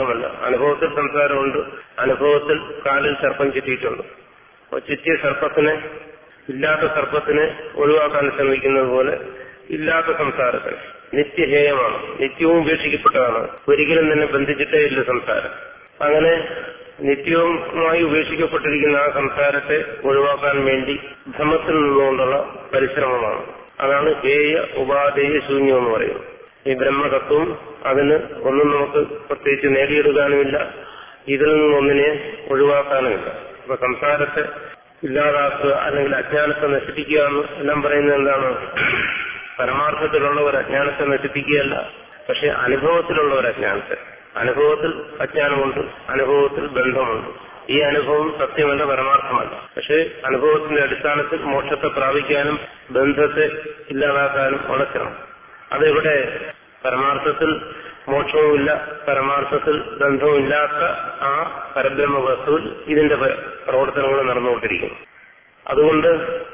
പരമാർത്ഥമല്ല അനുഭവത്തിൽ സംസാരമുണ്ട് അനുഭവത്തിൽ കാലിൽ സർപ്പം ചുറ്റിയിട്ടുണ്ട് അപ്പൊ ചുറ്റിയ സർപ്പത്തിനെ ഇല്ലാത്ത സർപ്പത്തിനെ ഒഴിവാക്കാൻ ശ്രമിക്കുന്നത് പോലെ ഇല്ലാത്ത സംസാരത്തെ നിത്യഹേയമാണ് നിത്യവും ഉപേക്ഷിക്കപ്പെട്ടതാണ് ഒരിക്കലും തന്നെ ബന്ധിച്ചിട്ടേ ഇല്ല സംസാരം അങ്ങനെ നിത്യവുമായി ഉപേക്ഷിക്കപ്പെട്ടിരിക്കുന്ന ആ സംസാരത്തെ ഒഴിവാക്കാൻ വേണ്ടി ഭ്രമത്തിൽ നിന്നുകൊണ്ടുള്ള പരിശ്രമമാണ് അതാണ് ഹേയ ഉപാധേയ ശൂന്യം എന്ന് പറയുന്നത് ഈ ബ്രഹ്മതത്വം അതിന് ഒന്നും നമുക്ക് പ്രത്യേകിച്ച് നേടിയെടുക്കാനുമില്ല ഇതിൽ നിന്നൊന്നിനെ ഒഴിവാക്കാനുമില്ല അപ്പൊ സംസാരത്തെ ഇല്ലാതാക്കുക അല്ലെങ്കിൽ അജ്ഞാനത്തെ നശിപ്പിക്കുക എന്ന് എല്ലാം പറയുന്നത് എന്താണ് പരമാർത്ഥത്തിലുള്ള ഒരു അജ്ഞാനത്തെ നശിപ്പിക്കുകയല്ല പക്ഷെ അനുഭവത്തിലുള്ള ഒരു അജ്ഞാനത്തെ അനുഭവത്തിൽ അജ്ഞാനമുണ്ട് അനുഭവത്തിൽ ബന്ധമുണ്ട് ഈ അനുഭവം സത്യമല്ല പരമാർത്ഥമല്ല പക്ഷെ അനുഭവത്തിന്റെ അടിസ്ഥാനത്തിൽ മോക്ഷത്തെ പ്രാപിക്കാനും ബന്ധത്തെ ഇല്ലാതാക്കാനും ഉണക്കണം അതെവിടെ പരമാർത്ഥത്തിൽ മോക്ഷവുമില്ല പരമാർത്ഥത്തിൽ ബന്ധവുമില്ലാത്ത ആ പരബ്രഹ്മ വസ്തുവിൽ ഇതിന്റെ പ- പ്രവർത്തനങ്ങൾ നടന്നുകൊണ്ടിരിക്കുന്നു അതുകൊണ്ട്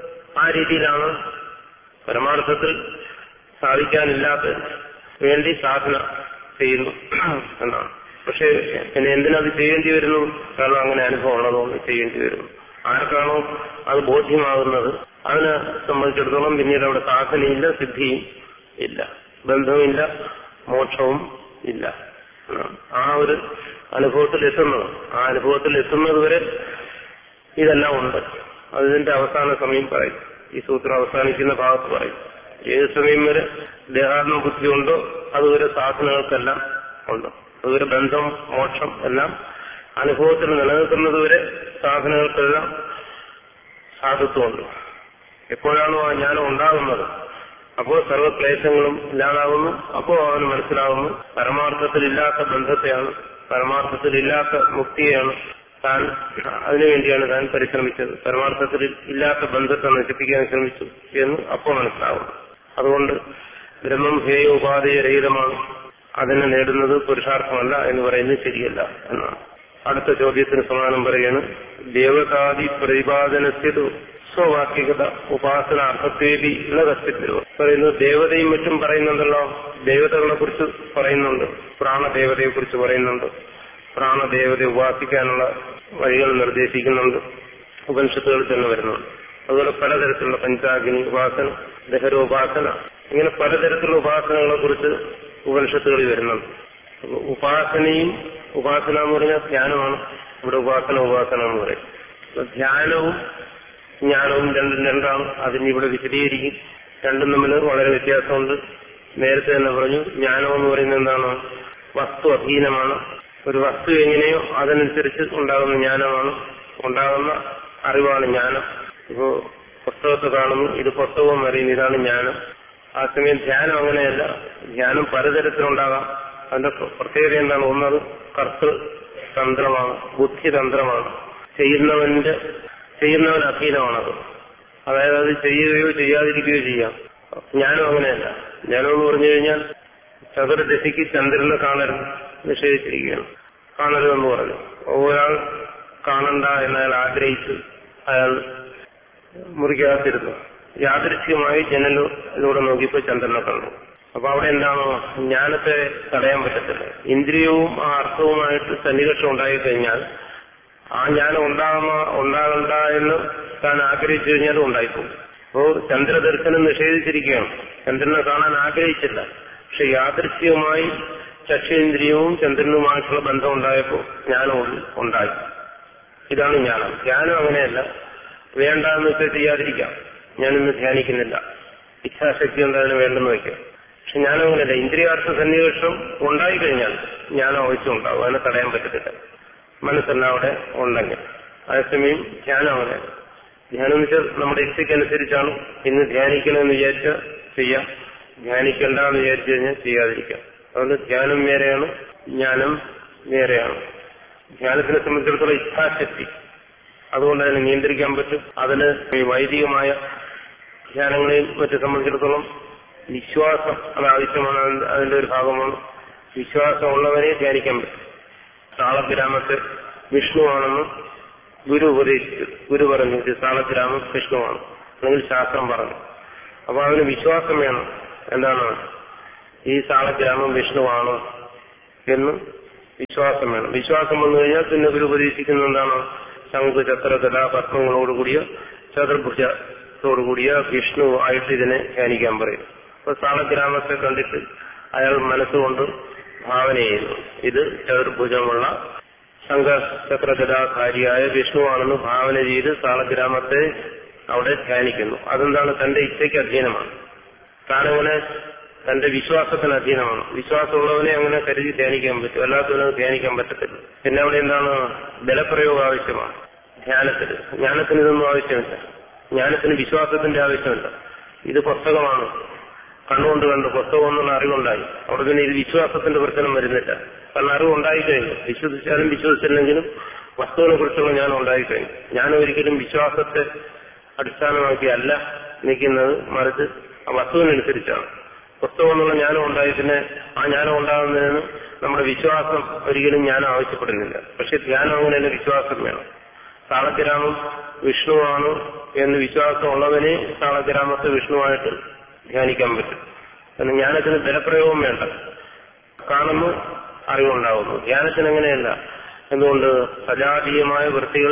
ആ രീതിയിലാണ് പരമാർത്ഥത്തിൽ സാധിക്കാനില്ലാത്ത വേണ്ടി സാധന ചെയ്യുന്നു എന്നാണ് പക്ഷെ പിന്നെ എന്തിനത് ചെയ്യേണ്ടി വരുന്നു കാരണം അങ്ങനെ അനുഭവം ഉള്ളതുകൊണ്ട് ചെയ്യേണ്ടി വരുന്നു ആർക്കാണോ അത് ബോധ്യമാകുന്നത് അതിനെ സംബന്ധിച്ചിടത്തോളം പിന്നീട് അവിടെ സാധനയില്ല സിദ്ധിയും ഇല്ല ബന്ധവുമില്ല മോക്ഷവും ഇല്ല എന്നാണ്. ആ ഒരു അനുഭവത്തിൽ എത്തുന്നത് ആ അനുഭവത്തിൽ എത്തുന്നത് വരെ ഇതെല്ലാം ഉണ്ട് അതിന്റെ അവസാന സമയം പറയും ഈ സൂത്രം അവസാനിക്കുന്ന ഭാഗത്ത് പറയും ഏത് സമയം വരെ ദേഹാത്മ ബുദ്ധി ഉണ്ടോ അതുവരെ സാധനങ്ങൾക്കെല്ലാം ഉണ്ട് അതുവരെ ബന്ധം മോക്ഷം എല്ലാം അനുഭവത്തിൽ നിലനിൽക്കുന്നത് വരെ സാധനങ്ങൾക്കെല്ലാം സാധുത്വമുണ്ട് എപ്പോഴാണോ ആ ജ്ഞാനം ഉണ്ടാകുന്നത് അപ്പോൾ സർവക്ലേശങ്ങളും ഇല്ലാതാകുന്നു അപ്പോൾ അവന് മനസ്സിലാകുന്നു പരമാർത്ഥത്തിലില്ലാത്ത ബന്ധത്തെയാണ് പരമാർത്ഥത്തിലില്ലാത്ത മുക്തിയെയാണ് താൻ അതിനുവേണ്ടിയാണ് താൻ പരിശ്രമിച്ചത് പരമാർത്ഥത്തിൽ ഇല്ലാത്ത ബന്ധത്തെ നശിപ്പിക്കാൻ ശ്രമിച്ചു എന്ന് അപ്പോൾ മനസ്സിലാകുന്നു അതുകൊണ്ട് ബ്രഹ്മം ഹേയ ഉപാധിയ രഹിതമാണ് അതിനെ നേടുന്നത് പുരുഷാർത്ഥമല്ല എന്ന് പറയുന്നത് ശരിയല്ല എന്നാണ് അടുത്ത ചോദ്യത്തിന് സമാനം പറയുകയാണ് ദേവതാദി പ്രതിപാദനസ്ഥിതു സ്വവാക്യകത ഉപാസനാർത്ഥത്തേവി ഇളകസ്ഥിത്വം പറയുന്നത് ദേവതയും മറ്റും പറയുന്നുണ്ടല്ലോ ദേവതകളെ കുറിച്ച് പറയുന്നുണ്ട് പ്രാണദേവതയെ കുറിച്ച് പറയുന്നുണ്ട് പ്രാണദേവതയെ ഉപാസിക്കാനുള്ള വഴികൾ നിർദ്ദേശിക്കുന്നുണ്ട് ഉപനിഷത്തുകളിൽ തന്നെ വരുന്നുണ്ട് അതുപോലെ പലതരത്തിലുള്ള പഞ്ചാഗ്നി ഉപാസന ദഹരോപാസന ഇങ്ങനെ പലതരത്തിലുള്ള ഉപാസനകളെ കുറിച്ച് ഉപനിഷത്തുകളിൽ വരുന്നുണ്ട് അപ്പൊ ഉപാസനയും ഉപാസന എന്ന് പറഞ്ഞാൽ ധ്യാനമാണ് ഇവിടെ ഉപാസന ഉപാസന എന്ന് പറയും അപ്പൊ ധ്യാനവും ജ്ഞാനവും രണ്ടും രണ്ടാണ് അതിന് ഇവിടെ വിശദീകരിക്കും രണ്ടും തമ്മിൽ വളരെ വ്യത്യാസമുണ്ട് നേരത്തെ തന്നെ പറഞ്ഞു ജ്ഞാനം എന്ന് പറയുന്നത് എന്താണ് വസ്തു അധീനമാണ് ഒരു വസ്തു എങ്ങനെയോ അതനുസരിച്ച് ഉണ്ടാകുന്ന ജ്ഞാനമാണ് ഉണ്ടാകുന്ന അറിവാണ് ജ്ഞാനം ഇപ്പോ പുസ്തകത്തെ കാണുന്നു ഇത് പുസ്തകവും അറിയുന്നു ഇതാണ് ജ്ഞാനം ആ സമയം ധ്യാനം അങ്ങനെയല്ല ധ്യാനം പലതരത്തിലുണ്ടാകാം അതിന്റെ പ്ര- പ്രത്യേകത എന്താണ് ഒന്നത് കർത്തൃ തന്ത്രമാണ് ബുദ്ധിതന്ത്രമാണ് ചെയ്യുന്നവന്റെ ചെയ്യുന്നവൻ അധീനമാണത് അതായത് അത് ചെയ്യുകയോ ചെയ്യാതിരിക്കുകയോ ചെയ്യാം ജ്ഞാനം അങ്ങനെയല്ല ജ്ഞാനം എന്ന് പറഞ്ഞു കഴിഞ്ഞാൽ ചതുർദശയ്ക്ക് ചന്ദ്രനെ കാണരുത് നിഷേധിച്ചിരിക്കുകയാണ് കാണരുതെന്ന് പറഞ്ഞു ഒരാൾ കാണണ്ട എന്നയാൾ ആഗ്രഹിച്ചു അയാൾ മുറിക്കകത്തിരുന്നു യാദൃശ്യമായി ജനലിലൂടെ നോക്കിയപ്പോൾ ചന്ദ്രനെ കണ്ടു അപ്പൊ അവിടെ എന്താണ് ജ്ഞാനത്തെ തടയാൻ പറ്റത്തില്ല ഇന്ദ്രിയവും ആ അർത്ഥവുമായിട്ട് സന്നികർഷം ഉണ്ടായി കഴിഞ്ഞാൽ ആ ജ്ഞാനം ഉണ്ടാകുന്ന ഉണ്ടാകണ്ട എന്ന് താൻ ആഗ്രഹിച്ചു കഴിഞ്ഞാൽ ഉണ്ടായിപ്പോകും അപ്പോ ചന്ദ്രദർശനം നിഷേധിച്ചിരിക്കുകയാണ് ചന്ദ്രനെ കാണാൻ ആഗ്രഹിച്ചില്ല പക്ഷെ യാദൃശ്യമായി ചക്ഷേന്ദ്രിയവും ചന്ദ്രനുമായിട്ടുള്ള ബന്ധം ഉണ്ടായപ്പോൾ ജ്ഞാനം ഉണ്ടായി ഇതാണ് ജ്ഞാനം ധ്യാനം അങ്ങനെയല്ല വേണ്ട എന്ന് വെച്ചാൽ ചെയ്യാതിരിക്കാം ഞാനിന്ന് ധ്യാനിക്കുന്നില്ല ഇച്ഛാശക്തി എന്തായാലും വേണ്ടെന്ന് വയ്ക്കാം പക്ഷെ ഞാനും അങ്ങനെയല്ല ഇന്ദ്രിയാർത്ഥ സന്നിവേഷം ഉണ്ടായി കഴിഞ്ഞാൽ ജ്ഞാനം ആവശ്യം ഉണ്ടാവും അതിനെ തടയാൻ പറ്റത്തില്ല മനസ്സെല്ലാം അവിടെ ഉണ്ടെങ്കിൽ അതേസമയം ധ്യാനം അങ്ങനെ ധ്യാനം എന്ന് വെച്ചാൽ നമ്മുടെ ഇച്ഛയ്ക്കനുസരിച്ചാണ് ഇന്ന് ധ്യാനിക്കണമെന്ന് വിചാരിച്ചാൽ ചെയ്യാം ധ്യാനിക്കണ്ട എന്ന് വിചാരിച്ചു കഴിഞ്ഞാൽ ചെയ്യാതിരിക്കാം അതുകൊണ്ട് ധ്യാനം വേറെയാണ് ജ്ഞാനം വേറെയാണ് ധ്യാനത്തിനെ സംബന്ധിച്ചിടത്തോളം ഇച്ഛാശക്തി അതുകൊണ്ട് അതിനെ നിയന്ത്രിക്കാൻ പറ്റും അതിന് ഈ വൈദികമായ ധ്യാനങ്ങളെയും മറ്റും സംബന്ധിച്ചിടത്തോളം വിശ്വാസം അത് ആവശ്യമാണ് അതിന്റെ- അതിന്റെ ഒരു ഭാഗമാണ് വിശ്വാസമുള്ളവരെ ധ്യാനിക്കാൻ പറ്റും താളഗ്രാമത്തെ വിഷ്ണുവാണെന്ന് ഗുരു ഉപദേശിച്ചു ഗുരു പറഞ്ഞു ഇത് താളഗ്രാമം വിഷ്ണുവാണ് അല്ലെങ്കിൽ ശാസ്ത്രം പറഞ്ഞു അപ്പൊ അതിന് വിശ്വാസം വേണം എന്താണ് ഈ താളഗ്രാമം വിഷ്ണുവാണ് എന്ന് വിശ്വാസം വേണം വിശ്വാസം വന്നു കഴിഞ്ഞാൽ പിന്നെ ഇവർ ഉപദേശിക്കുന്ന എന്താണ് ശംഖ് ചക്ര ഗദാ പത്മങ്ങളോടുകൂടിയ ചതുർഭുജത്തോടുകൂടിയ വിഷ്ണു ആയിട്ട് ഇതിനെ ധ്യാനിക്കാൻ പറയും അപ്പൊ സാളഗ്രാമത്തെ കണ്ടിട്ട് അയാൾ മനസ്സുകൊണ്ട് ഭാവന ചെയ്യുന്നു ഇത് ചതുർഭുജമുള്ള ശംഖചക്രഗതാധാരിയായ വിഷ്ണുവാണെന്ന് ഭാവന ചെയ്ത് സാളഗ്രാമത്തെ അവിടെ ധ്യാനിക്കുന്നു അതെന്താണ് തന്റെ ഇച്ഛയ്ക്ക് അധീനമാണ് താനങ്ങനെ തന്റെ വിശ്വാസത്തിന് അധീനമാണ് വിശ്വാസമുള്ളവനെ അങ്ങനെ കരുതി ധ്യാനിക്കാൻ പറ്റും അല്ലാത്തവനെ ധ്യാനിക്കാൻ പറ്റത്തില്ല പിന്നെ അവിടെ എന്താണ് ബലപ്രയോഗം ആവശ്യമാണ് ധ്യാനത്തിന് ജ്ഞാനത്തിന് ഇതൊന്നും ആവശ്യമില്ല ജ്ഞാനത്തിന് വിശ്വാസത്തിന്റെ ആവശ്യമില്ല ഇത് പുസ്തകമാണ് കണ്ണുകൊണ്ട് കണ്ടു പുസ്തകം എന്നുള്ള അറിവുണ്ടായി അവിടെ പിന്നെ ഇത് വിശ്വാസത്തിന്റെ പ്രശ്നം വരുന്നില്ല കാരണം അറിവ് ഉണ്ടായിക്കഴിഞ്ഞു വിശ്വസിച്ചാലും വിശ്വസിച്ചില്ലെങ്കിലും വസ്തുവിനെ കുറിച്ചുള്ള ജ്ഞാനം ഉണ്ടായിക്കഴിഞ്ഞു ഞാൻ ഒരിക്കലും വിശ്വാസത്തെ അടിസ്ഥാനമാക്കിയല്ല നിൽക്കുന്നത് മറിച്ച് ആ വസ്തുവിനനുസരിച്ചാണ് പുസ്തകം എന്നുള്ള ജ്ഞാനം ഉണ്ടായി പിന്നെ ആ ജ്ഞാനം ഉണ്ടാകുന്നതിന് നമ്മുടെ വിശ്വാസം ഒരിക്കലും ജ്ഞാനം ആവശ്യപ്പെടുന്നില്ല പക്ഷെ ധ്യാനം അങ്ങനെയല്ല വിശ്വാസം വേണം താളഗ്രാമം വിഷ്ണുവാണ് എന്ന് വിശ്വാസം ഉള്ളവനെ താളഗ്രാമത്തെ വിഷ്ണുവായിട്ട് ധ്യാനിക്കാൻ പറ്റും കാരണം ജ്ഞാനത്തിന് ബലപ്രയോഗം വേണ്ട കാണുന്നു അറിവുണ്ടാവുന്നു ധ്യാനത്തിന് അങ്ങനെയല്ല എന്തുകൊണ്ട് സജാതീയമായ വൃത്തികൾ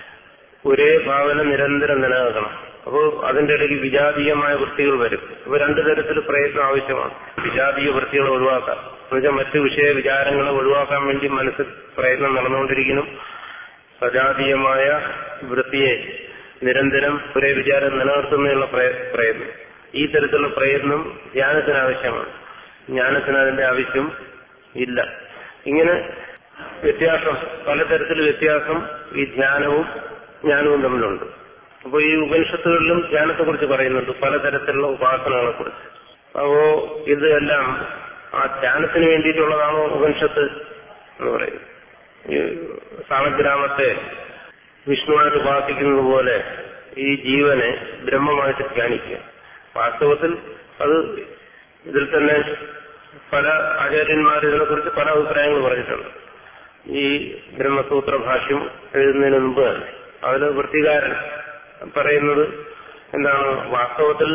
ഒരേ ഭാവന നിരന്തരം നിലനിൽക്കണം അപ്പോൾ അതിന്റെ ഇടയ്ക്ക് വിജാതീയമായ വൃത്തികൾ വരും അപ്പൊ രണ്ടു തരത്തിൽ പ്രയത്നം ആവശ്യമാണ് വിജാതീയ വൃത്തികൾ ഒഴിവാക്കാം എന്നുവെച്ചാൽ മറ്റു വിഷയ വിചാരങ്ങളെ ഒഴിവാക്കാൻ വേണ്ടി മനസ്സിൽ പ്രയത്നം നടന്നുകൊണ്ടിരിക്കുന്നു സജാതീയമായ വൃത്തിയെ നിരന്തരം ഒരേ വിചാരം നിലനിർത്തുന്നതിനുള്ള പ്രയത്നം ഈ തരത്തിലുള്ള പ്രയത്നം ധ്യാനത്തിന് ആവശ്യമാണ് ജ്ഞാനത്തിന് അതിന്റെ ആവശ്യം ഇല്ല ഇങ്ങനെ വ്യത്യാസം പലതരത്തിൽ വ്യത്യാസം ഈ ധ്യാനവും ജ്ഞാനവും തമ്മിലുണ്ട് അപ്പോൾ ഈ ഉപനിഷത്തുകളിലും ധ്യാനത്തെ കുറിച്ച് പറയുന്നുണ്ട് പലതരത്തിലുള്ള ഉപാസനകളെ കുറിച്ച് അപ്പോ ഇതെല്ലാം ആ ധ്യാനത്തിന് വേണ്ടിയിട്ടുള്ളതാണോ ഉപനിഷത്ത് എന്ന് പറയും ഈ സാളഗ്രാമത്തെ വിഷ്ണുവായിട്ട് ഉപാസിക്കുന്നത് പോലെ ഈ ജീവനെ ബ്രഹ്മമായിട്ട് ധ്യാനിക്കുക വാസ്തവത്തിൽ അത് ഇതിൽ തന്നെ പല ആചാര്യന്മാർ ഇതിനെക്കുറിച്ച് പല അഭിപ്രായങ്ങൾ പറഞ്ഞിട്ടുണ്ട് ഈ ബ്രഹ്മസൂത്ര ഭാഷ്യം എഴുതുന്നതിന് മുമ്പ് തന്നെ അതിൽ വൃത്തികാരൻ പറയുന്നത് എന്താണ് വാസ്തവത്തിൽ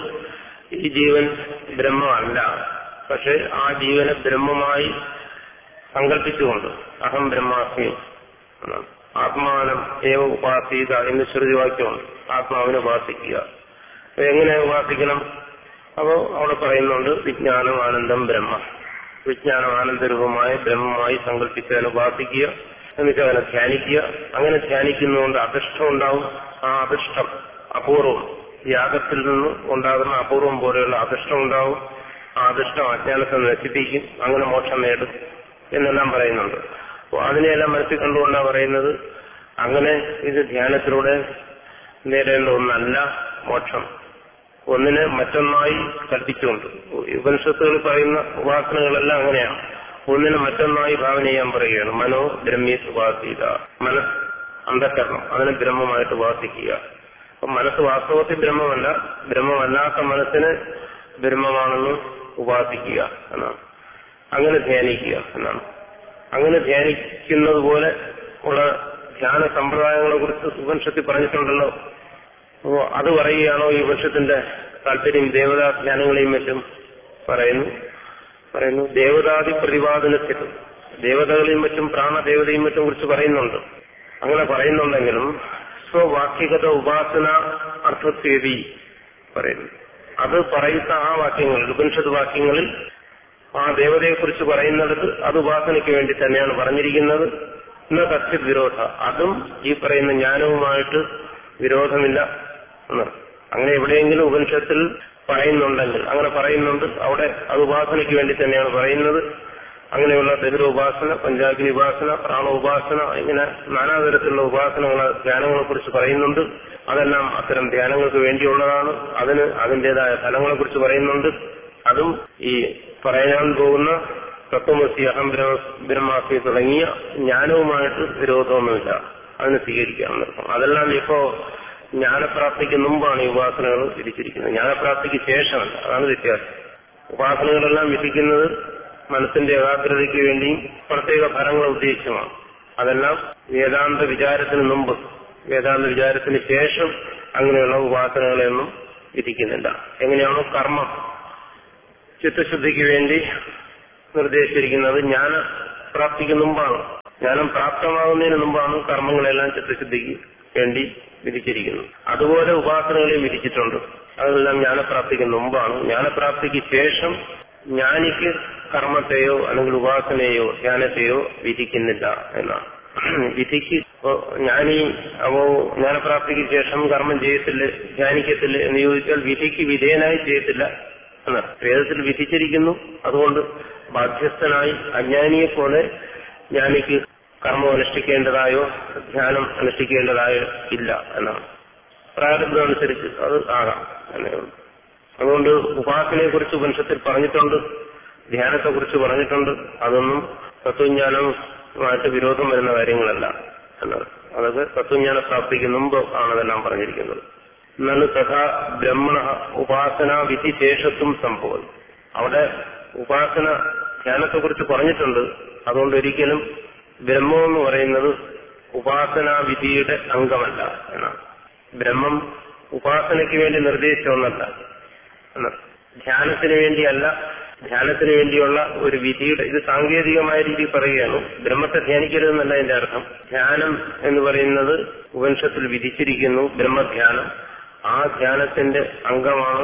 ഈ ജീവൻ ബ്രഹ്മമല്ല പക്ഷെ ആ ജീവനെ ബ്രഹ്മമായി സങ്കല്പിച്ചുകൊണ്ട് അഹം ബ്രഹ്മാസ്മി എന്നാണ് ആത്മാനം ഏവ ഉപാസീത എന്ന് ശ്രുതി വാക്യമുണ്ട് ആത്മാവിനെ ഉപാസിക്കുക അപ്പൊ എങ്ങനെ ഉപാസിക്കണം അപ്പോ അവിടെ പറയുന്നുണ്ട് വിജ്ഞാനം ആനന്ദം ബ്രഹ്മ വിജ്ഞാനം ആനന്ദരൂപമായ ബ്രഹ്മമായി സങ്കല്പിച്ചതിനെ ഉപാസിക്കുക എന്നിട്ട് അതിനെ ധ്യാനിക്കുക അങ്ങനെ ധ്യാനിക്കുന്നതുകൊണ്ട് അധിഷ്ഠം ഉണ്ടാവും ആ അധിഷ്ഠം അപൂർവം യാഗത്തിൽ നിന്ന് ഉണ്ടാകുന്ന അപൂർവം പോലെയുള്ള അധിഷ്ഠം ഉണ്ടാവും ആ അധിഷ്ഠം അജ്ഞാനത്തെ നശിപ്പിക്കും അങ്ങനെ മോക്ഷം നേടും എന്നെല്ലാം പറയുന്നുണ്ട് അപ്പോൾ അതിനെയെല്ലാം മനസ്സിൽ കണ്ടുകൊണ്ടാണ് പറയുന്നത് അങ്ങനെ ഇത് ധ്യാനത്തിലൂടെ നേടേണ്ട ഒന്നല്ല മോക്ഷം ഒന്നിനെ മറ്റൊന്നായി കൽപ്പിച്ചുകൊണ്ട് ഉപനിഷത്തുകൾ പറയുന്ന ഉപാസനകളെല്ലാം അങ്ങനെയാണ് ഒന്നിനെ മറ്റൊന്നായി ഭാവന ചെയ്യാൻ പറയുകയാണ് മനോ ബ്രഹ്മി ഉപാസിത മനസ് അന്ധകരണം അതിനെ ബ്രഹ്മമായിട്ട് ഉപാസിക്കുക അപ്പൊ മനസ്സ് വാസ്തവത്തിൽ ബ്രഹ്മമല്ല ബ്രഹ്മമല്ലാത്ത മനസ്സിന് ബ്രഹ്മമാണെന്ന് ഉപാസിക്കുക എന്നാണ് അങ്ങനെ ധ്യാനിക്കുക എന്നാണ് അങ്ങനെ ധ്യാനിക്കുന്നത് പോലെ ഉള്ള ധ്യാന സമ്പ്രദായങ്ങളെ കുറിച്ച് ഉപനിഷത്തിൽ പറഞ്ഞിട്ടുണ്ടല്ലോ അപ്പോ അത് പറയുകയാണോ ഈ ഉപനിഷത്തിന്റെ താല്പര്യം ദേവതാ ധ്യാനങ്ങളെയും മറ്റും പറയുന്നു പറയുന്നു ദേവതാദി പ്രതിപാദനത്തിൽ ദേവതകളെയും മറ്റും പ്രാണദേവതയും മറ്റും കുറിച്ച് പറയുന്നുണ്ട് അങ്ങനെ പറയുന്നുണ്ടെങ്കിലും സ്വവാക്യഗത ഉപാസന അർത്ഥത്വേദി പറയുന്നു അത് പറയുന്ന ആ വാക്യങ്ങളിൽ ഉപനിഷത്ത് വാക്യങ്ങളിൽ ആ ദേവതയെക്കുറിച്ച് പറയുന്നിടത്ത് അത് ഉപാസനയ്ക്ക് വേണ്ടി തന്നെയാണ് പറഞ്ഞിരിക്കുന്നത് എന്ന തസ്യത് വിരോധ അതും ഈ പറയുന്ന ജ്ഞാനവുമായിട്ട് വിരോധമില്ല എന്നാണ് അങ്ങനെ എവിടെയെങ്കിലും ഉപനിഷത്തിൽ പറയുന്നുണ്ടെങ്കിൽ അങ്ങനെ പറയുന്നുണ്ട് അവിടെ അത് ഉപാസനയ്ക്ക് വേണ്ടി തന്നെയാണ് പറയുന്നത് അങ്ങനെയുള്ള ദഹിര ഉപാസന പഞ്ചാഗ്നി ഉപാസന പ്രാണ ഉപാസന ഇങ്ങനെ നാനാതരത്തിലുള്ള ഉപാസനകളെ ധ്യാനങ്ങളെ കുറിച്ച് പറയുന്നുണ്ട് അതെല്ലാം അത്തരം ധ്യാനങ്ങൾക്ക് വേണ്ടിയുള്ളതാണ് അതിന് അതിന്റേതായ ഫലങ്ങളെ കുറിച്ച് പറയുന്നുണ്ട് അതും ഈ പറയാൻ പോകുന്ന തത്വമസി അഹം ബ്രഹ്മാസി തുടങ്ങിയ ജ്ഞാനവുമായിട്ട് വിരോധമൊന്നുമില്ല അതിന് സ്വീകരിക്കാമെന്ന് അതെല്ലാം ഇപ്പോ ജ്ഞാനപ്രാപ്തിക്ക് മുമ്പാണ് ഈ ഉപാസനകൾ വിധിച്ചിരിക്കുന്നത് ജ്ഞാനപ്രാപ്തിക്ക് ശേഷമല്ല അതാണ് വ്യത്യാസം ഉപാസനകളെല്ലാം വിധിക്കുന്നത് മനസ്സിന്റെ ഏകാഗ്രതയ്ക്ക് വേണ്ടിയും പ്രത്യേക ഫലങ്ങൾ ഉദ്ദേശിച്ചുമാണ് അതെല്ലാം വേദാന്ത വിചാരത്തിന് മുമ്പ് വേദാന്ത വിചാരത്തിന് ശേഷം അങ്ങനെയുള്ള ഉപാസനകളെയൊന്നും വിധിക്കുന്നില്ല എങ്ങനെയാണോ കർമ്മം ചിത്തശുദ്ധിക്ക് വേണ്ടി നിർദ്ദേശിച്ചിരിക്കുന്നത് ജ്ഞാന പ്രാപ്തിക്ക് മുമ്പാണ് ജ്ഞാനം പ്രാപ്തമാകുന്നതിന് മുമ്പാണ് കർമ്മങ്ങളെല്ലാം ചിത്തശുദ്ധിക്ക് വേണ്ടി വിധിച്ചിരിക്കുന്നത് അതുപോലെ ഉപാസനകളെ വിധിച്ചിട്ടുണ്ട് അതെല്ലാം ജ്ഞാനപ്രാപ്തിക്ക് മുമ്പാണ് ജ്ഞാനപ്രാപ്തിക്ക് ശേഷം ജ്ഞാനിക്ക് കർമ്മത്തെയോ അല്ലെങ്കിൽ ഉപാസനയോ ധ്യാനത്തെയോ വിധിക്കുന്നില്ല എന്നാണ് വിധിക്ക് ഇപ്പോ ജ്ഞാനി അപ്പോ ജ്ഞാനപ്രാപ്തിക്ക് ശേഷം കർമ്മം ചെയ്യത്തില്ല ധ്യാനിക്കത്തില്ല എന്ന് ചോദിച്ചാൽ വിധിക്ക് വിധേയനായി ചെയ്യത്തില്ല എന്നാണ് വേദത്തിൽ വിധിച്ചിരിക്കുന്നു അതുകൊണ്ട് ബാധ്യസ്ഥനായി അജ്ഞാനിയെ പോലെ ജ്ഞാനിക്ക് കർമ്മം അനുഷ്ഠിക്കേണ്ടതായോ ധ്യാനം അനുഷ്ഠിക്കേണ്ടതായോ ഇല്ല എന്നാണ് പ്രാരബ്ധം അനുസരിച്ച് അത് ആകാം എന്നേ ഉള്ളൂ അതുകൊണ്ട് ഉപാസനയെ കുറിച്ച് ഉപനിഷത്തിൽ പറഞ്ഞിട്ടുണ്ട് ധ്യാനത്തെ കുറിച്ച് പറഞ്ഞിട്ടുണ്ട് അതൊന്നും തത്വജ്ഞാനവുമായിട്ട് വിരോധം വരുന്ന കാര്യങ്ങളല്ല എന്നാണ് അതൊക്കെ തത്വജ്ഞാന പ്രാപ്തിക്ക് മുമ്പ് ആണ് അതെല്ലാം പറഞ്ഞിരിക്കുന്നത് എന്നാലും തഥാ ബ്രഹ്മണ ഉപാസന വിധിശേഷത്വം സംഭവം അവിടെ ഉപാസന ധ്യാനത്തെ കുറിച്ച് പറഞ്ഞിട്ടുണ്ട് അതുകൊണ്ട് ഒരിക്കലും ബ്രഹ്മം എന്ന് പറയുന്നത് ഉപാസനാ വിധിയുടെ അംഗമല്ല എന്നാണ് ബ്രഹ്മം ഉപാസനയ്ക്ക് വേണ്ടി നിർദ്ദേശിച്ച ഒന്നല്ല എന്നാണ് ധ്യാനത്തിന് വേണ്ടിയല്ല ധ്യാനത്തിന് വേണ്ടിയുള്ള ഒരു വിധിയുടെ ഇത് സാങ്കേതികമായ രീതിയിൽ പറയുകയാണ് ബ്രഹ്മത്തെ ധ്യാനിക്കരുതെന്നല്ല എന്റെ അർത്ഥം ധ്യാനം എന്ന് പറയുന്നത് ഉപനിഷത്തിൽ വിധിച്ചിരിക്കുന്നു ബ്രഹ്മധ്യാനം ആ ധ്യാനത്തിന്റെ അംഗമാണ്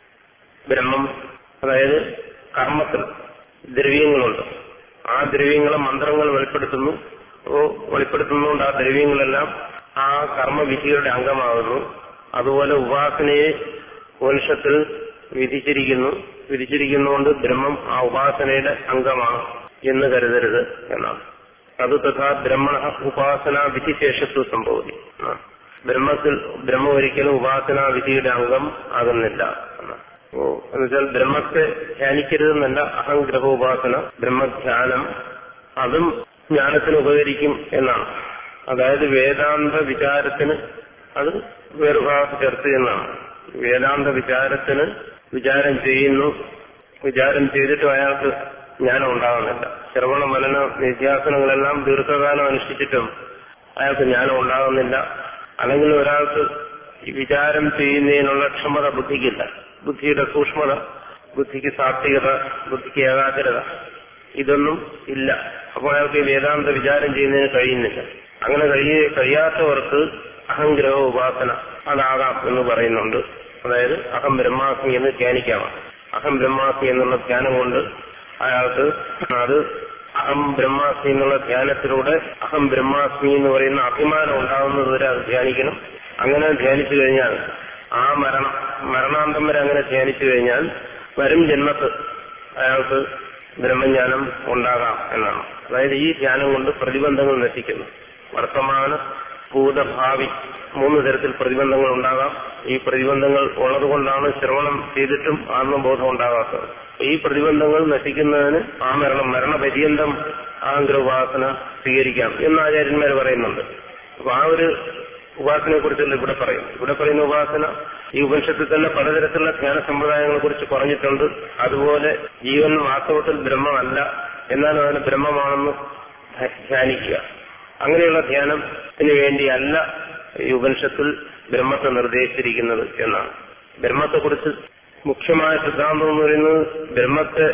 ബ്രഹ്മം അതായത് കർമ്മത്തിൽ ദ്രവ്യങ്ങളുണ്ട് ആ ദ്രവ്യങ്ങളെ മന്ത്രങ്ങൾ വെളിപ്പെടുത്തുന്നു ഓ വെളിപ്പെടുത്തുന്നതുകൊണ്ട് ആ ദ്രവ്യങ്ങളെല്ലാം ആ കർമ്മവിധിയുടെ അംഗമാകുന്നു അതുപോലെ ഉപാസനയെ ഉപനിഷത്തിൽ വിധിച്ചിരിക്കുന്നു വിധിച്ചിരിക്കുന്നതുകൊണ്ട് ബ്രഹ്മം ആ ഉപാസനയുടെ അംഗമാണ് എന്ന് കരുതരുത് എന്നാണ് അത് തഥാ ബ്രഹ്മണ ഉപാസന വിധിശേഷത്വ സംഭവതി എന്നാണ് ബ്രഹ്മത്തിൽ ബ്രഹ്മം ഒരിക്കലും ഉപാസനാ വിധിയുടെ അംഗം ആകുന്നില്ല എന്നാണ് ഓ എന്നുവെച്ചാൽ ബ്രഹ്മത്തെ ധ്യാനിക്കരുതെന്നല്ല അഹംഗ്രഹ ഉപാസന ബ്രഹ്മധ്യാനം അതും ജ്ഞാനത്തിന് ഉപകരിക്കും എന്നാണ് അതായത് വേദാന്ത വിചാരത്തിന് അത് വേർഭാഗത്ത് ചേർത്ത് എന്നാണ് വേദാന്ത വിചാരത്തിന് വിചാരം ചെയ്യുന്നു വിചാരം ചെയ്തിട്ടും അയാൾക്ക് ജ്ഞാനം ഉണ്ടാകുന്നില്ല ശ്രവണ മനന നിത്യാസനങ്ങളെല്ലാം ദീർഘകാലം അനുഷ്ഠിച്ചിട്ടും അയാൾക്ക് ജ്ഞാനം ഉണ്ടാകുന്നില്ല അല്ലെങ്കിൽ ഒരാൾക്ക് ഈ വിചാരം ചെയ്യുന്നതിനുള്ള ക്ഷമത ബുദ്ധിക്കില്ല ബുദ്ധിയുടെ സൂക്ഷ്മത ബുദ്ധിക്ക് സാത്വികത ബുദ്ധിക്ക് ഏകാഗ്രത ഇതൊന്നും ഇല്ല അപ്പോൾ അയാൾക്ക് ഈ വേദാന്ത വിചാരം ചെയ്യുന്നതിന് കഴിയുന്നില്ല അങ്ങനെ കഴിയ കഴിയാത്തവർക്ക് അഹംഗ്രഹ ഉപാസന അതാകാം എന്ന് പറയുന്നുണ്ട് അതായത് അഹം ബ്രഹ്മാസ്മി എന്ന് ധ്യാനിക്കാം അഹം ബ്രഹ്മാസ്മി എന്നുള്ള ധ്യാനം കൊണ്ട് അയാൾക്ക് അത് അഹം ബ്രഹ്മാസ്മി എന്നുള്ള ധ്യാനത്തിലൂടെ അഹം ബ്രഹ്മാസ്മി എന്ന് പറയുന്ന അഭിമാനം ഉണ്ടാകുന്നത് വരെ അത് ധ്യാനിക്കണം അങ്ങനെ ധ്യാനിച്ചു കഴിഞ്ഞാൽ ആ മരണം മരണാന്തം വരെ അങ്ങനെ ധ്യാനിച്ചു കഴിഞ്ഞാൽ വരും ജന്മത്ത് അയാൾക്ക് ബ്രഹ്മജ്ഞാനം ഉണ്ടാകാം എന്നാണ് അതായത് ഈ ധ്യാനം കൊണ്ട് പ്രതിബന്ധങ്ങൾ നശിക്കുന്നു വർത്തമാന ഭൂതഭാവി മൂന്ന് തരത്തിൽ പ്രതിബന്ധങ്ങൾ ഉണ്ടാകാം ഈ പ്രതിബന്ധങ്ങൾ ഉള്ളതുകൊണ്ടാണ് ശ്രവണം ചെയ്തിട്ടും ആത്മബോധം ഉണ്ടാകാത്തത് ഈ പ്രതിബന്ധങ്ങൾ നശിക്കുന്നതിന് ആ മരണം മരണപര്യന്തം ആഗ്രഹോപാസന സ്വീകരിക്കാം എന്ന് ആചാര്യന്മാർ പറയുന്നുണ്ട് അപ്പൊ ആ ഒരു ഉപാസനയെ കുറിച്ചല്ല ഇവിടെ പറയും ഇവിടെ പറയുന്ന ഉപാസന ഈ ഉപനിഷത്തിൽ തന്നെ പലതരത്തിലുള്ള ധ്യാന സമ്പ്രദായങ്ങളെ കുറിച്ച് പറഞ്ഞിട്ടുണ്ട് അതുപോലെ ജീവൻ വാസ്തവത്തിൽ ബ്രഹ്മമല്ല എന്നാലും അതിന് ബ്രഹ്മമാണെന്ന് ധ്യാനിക്കുക അങ്ങനെയുള്ള ധ്യാനത്തിന് വേണ്ടിയല്ല ഈ ഉപനിഷത്തിൽ ബ്രഹ്മത്തെ നിർദ്ദേശിച്ചിരിക്കുന്നത് എന്നാണ് ബ്രഹ്മത്തെക്കുറിച്ച് മുഖ്യമായ സിദ്ധാന്തം എന്ന് പറയുന്നത് ബ്രഹ്മത്തെ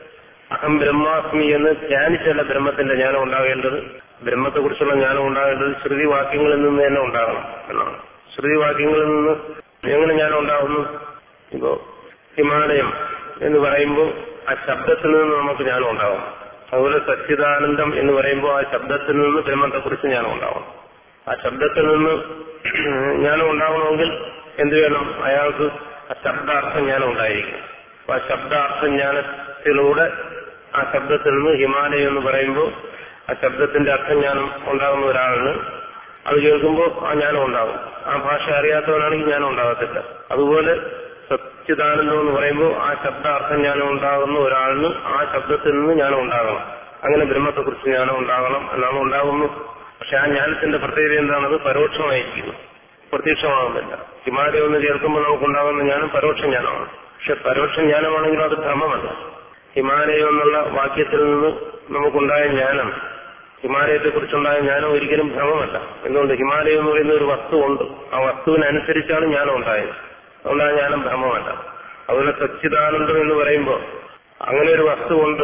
അഹം ബ്രഹ്മാസ്മി എന്ന് ധ്യാനിച്ചല്ല ബ്രഹ്മത്തിന്റെ ജ്ഞാനം ഉണ്ടാകേണ്ടത് ബ്രഹ്മത്തെക്കുറിച്ചുള്ള ജ്ഞാനം ഉണ്ടാകേണ്ടത് ശ്രുതി വാക്യങ്ങളിൽ നിന്ന് തന്നെ ഉണ്ടാകണം എന്നാണ് ശ്രുതി വാക്യങ്ങളിൽ നിന്ന് എങ്ങനെ ജ്ഞാനം ഉണ്ടാകുന്നു ഇപ്പോ ഹിമാലയം എന്ന് പറയുമ്പോൾ ആ ശബ്ദത്തിൽ നിന്ന് നമുക്ക് ജ്ഞാനം ഉണ്ടാകും അതുപോലെ സച്ചിദാനന്ദം എന്ന് പറയുമ്പോൾ ആ ശബ്ദത്തിൽ നിന്ന് ബ്രഹ്മത്തെക്കുറിച്ച് ജ്ഞാനം ഉണ്ടാവണം ആ ശബ്ദത്തിൽ നിന്ന് ജ്ഞാനം ഉണ്ടാവണമെങ്കിൽ എന്ത് വേണം അയാൾക്ക് ആ ശബ്ദാർത്ഥ ജ്ഞാനം ഉണ്ടായിരിക്കും അപ്പൊ ആ ശബ്ദാർത്ഥ ജ്ഞാനത്തിലൂടെ ആ ശബ്ദത്തിൽ നിന്ന് ഹിമാലയം എന്ന് പറയുമ്പോൾ ആ ശബ്ദത്തിന്റെ അർത്ഥജ്ഞാനം ഉണ്ടാകുന്ന ഒരാളിന് അത് കേൾക്കുമ്പോൾ ആ ജ്ഞാനം ഉണ്ടാകും ആ ഭാഷ അറിയാത്തവനാണെങ്കിൽ ജ്ഞാനം ഉണ്ടാകത്തില്ല അതുപോലെ സച്ചിദാനന്ദം എന്ന് പറയുമ്പോൾ ആ ശബ്ദാർത്ഥം ജ്ഞാനം ഉണ്ടാകുന്ന ഒരാളിന് ആ ശബ്ദത്തിൽ നിന്ന് ജ്ഞാനം ഉണ്ടാകണം അങ്ങനെ ബ്രഹ്മത്തെക്കുറിച്ച് ജ്ഞാനം ഉണ്ടാകണം എന്നാണ് ഉണ്ടാകുന്നു പക്ഷെ ആ ജ്ഞാനത്തിന്റെ പ്രത്യേകത എന്താണത് പരോക്ഷമായിരിക്കുന്നു പ്രത്യക്ഷമാകുന്നില്ല ഹിമാലയം എന്ന് കേൾക്കുമ്പോൾ നമുക്കുണ്ടാകുന്ന ജ്ഞാനം പരോക്ഷ ജ്ഞാനമാണ് പക്ഷെ പരോക്ഷ ജ്ഞാനമാണെങ്കിലും അത് ഭ്രമമല്ല ഹിമാലയം എന്നുള്ള വാക്യത്തിൽ നിന്ന് നമുക്കുണ്ടായ ജ്ഞാനം ഹിമാലയത്തെ കുറിച്ചുണ്ടായ ജ്ഞാനം ഒരിക്കലും ഭ്രമമല്ല എന്തുകൊണ്ട് ഹിമാലയം എന്ന് പറയുന്ന ഒരു വസ്തുവുണ്ട് ആ വസ്തുവിനനുസരിച്ചാണ് ജ്ഞാനം ഉണ്ടായത് അതുകൊണ്ട് ആ ജ്ഞാനം ഭ്രമമല്ല അതുപോലെ സച്ചിദാനന്ദം എന്ന് പറയുമ്പോൾ അങ്ങനെ ഒരു വസ്തുവുണ്ട്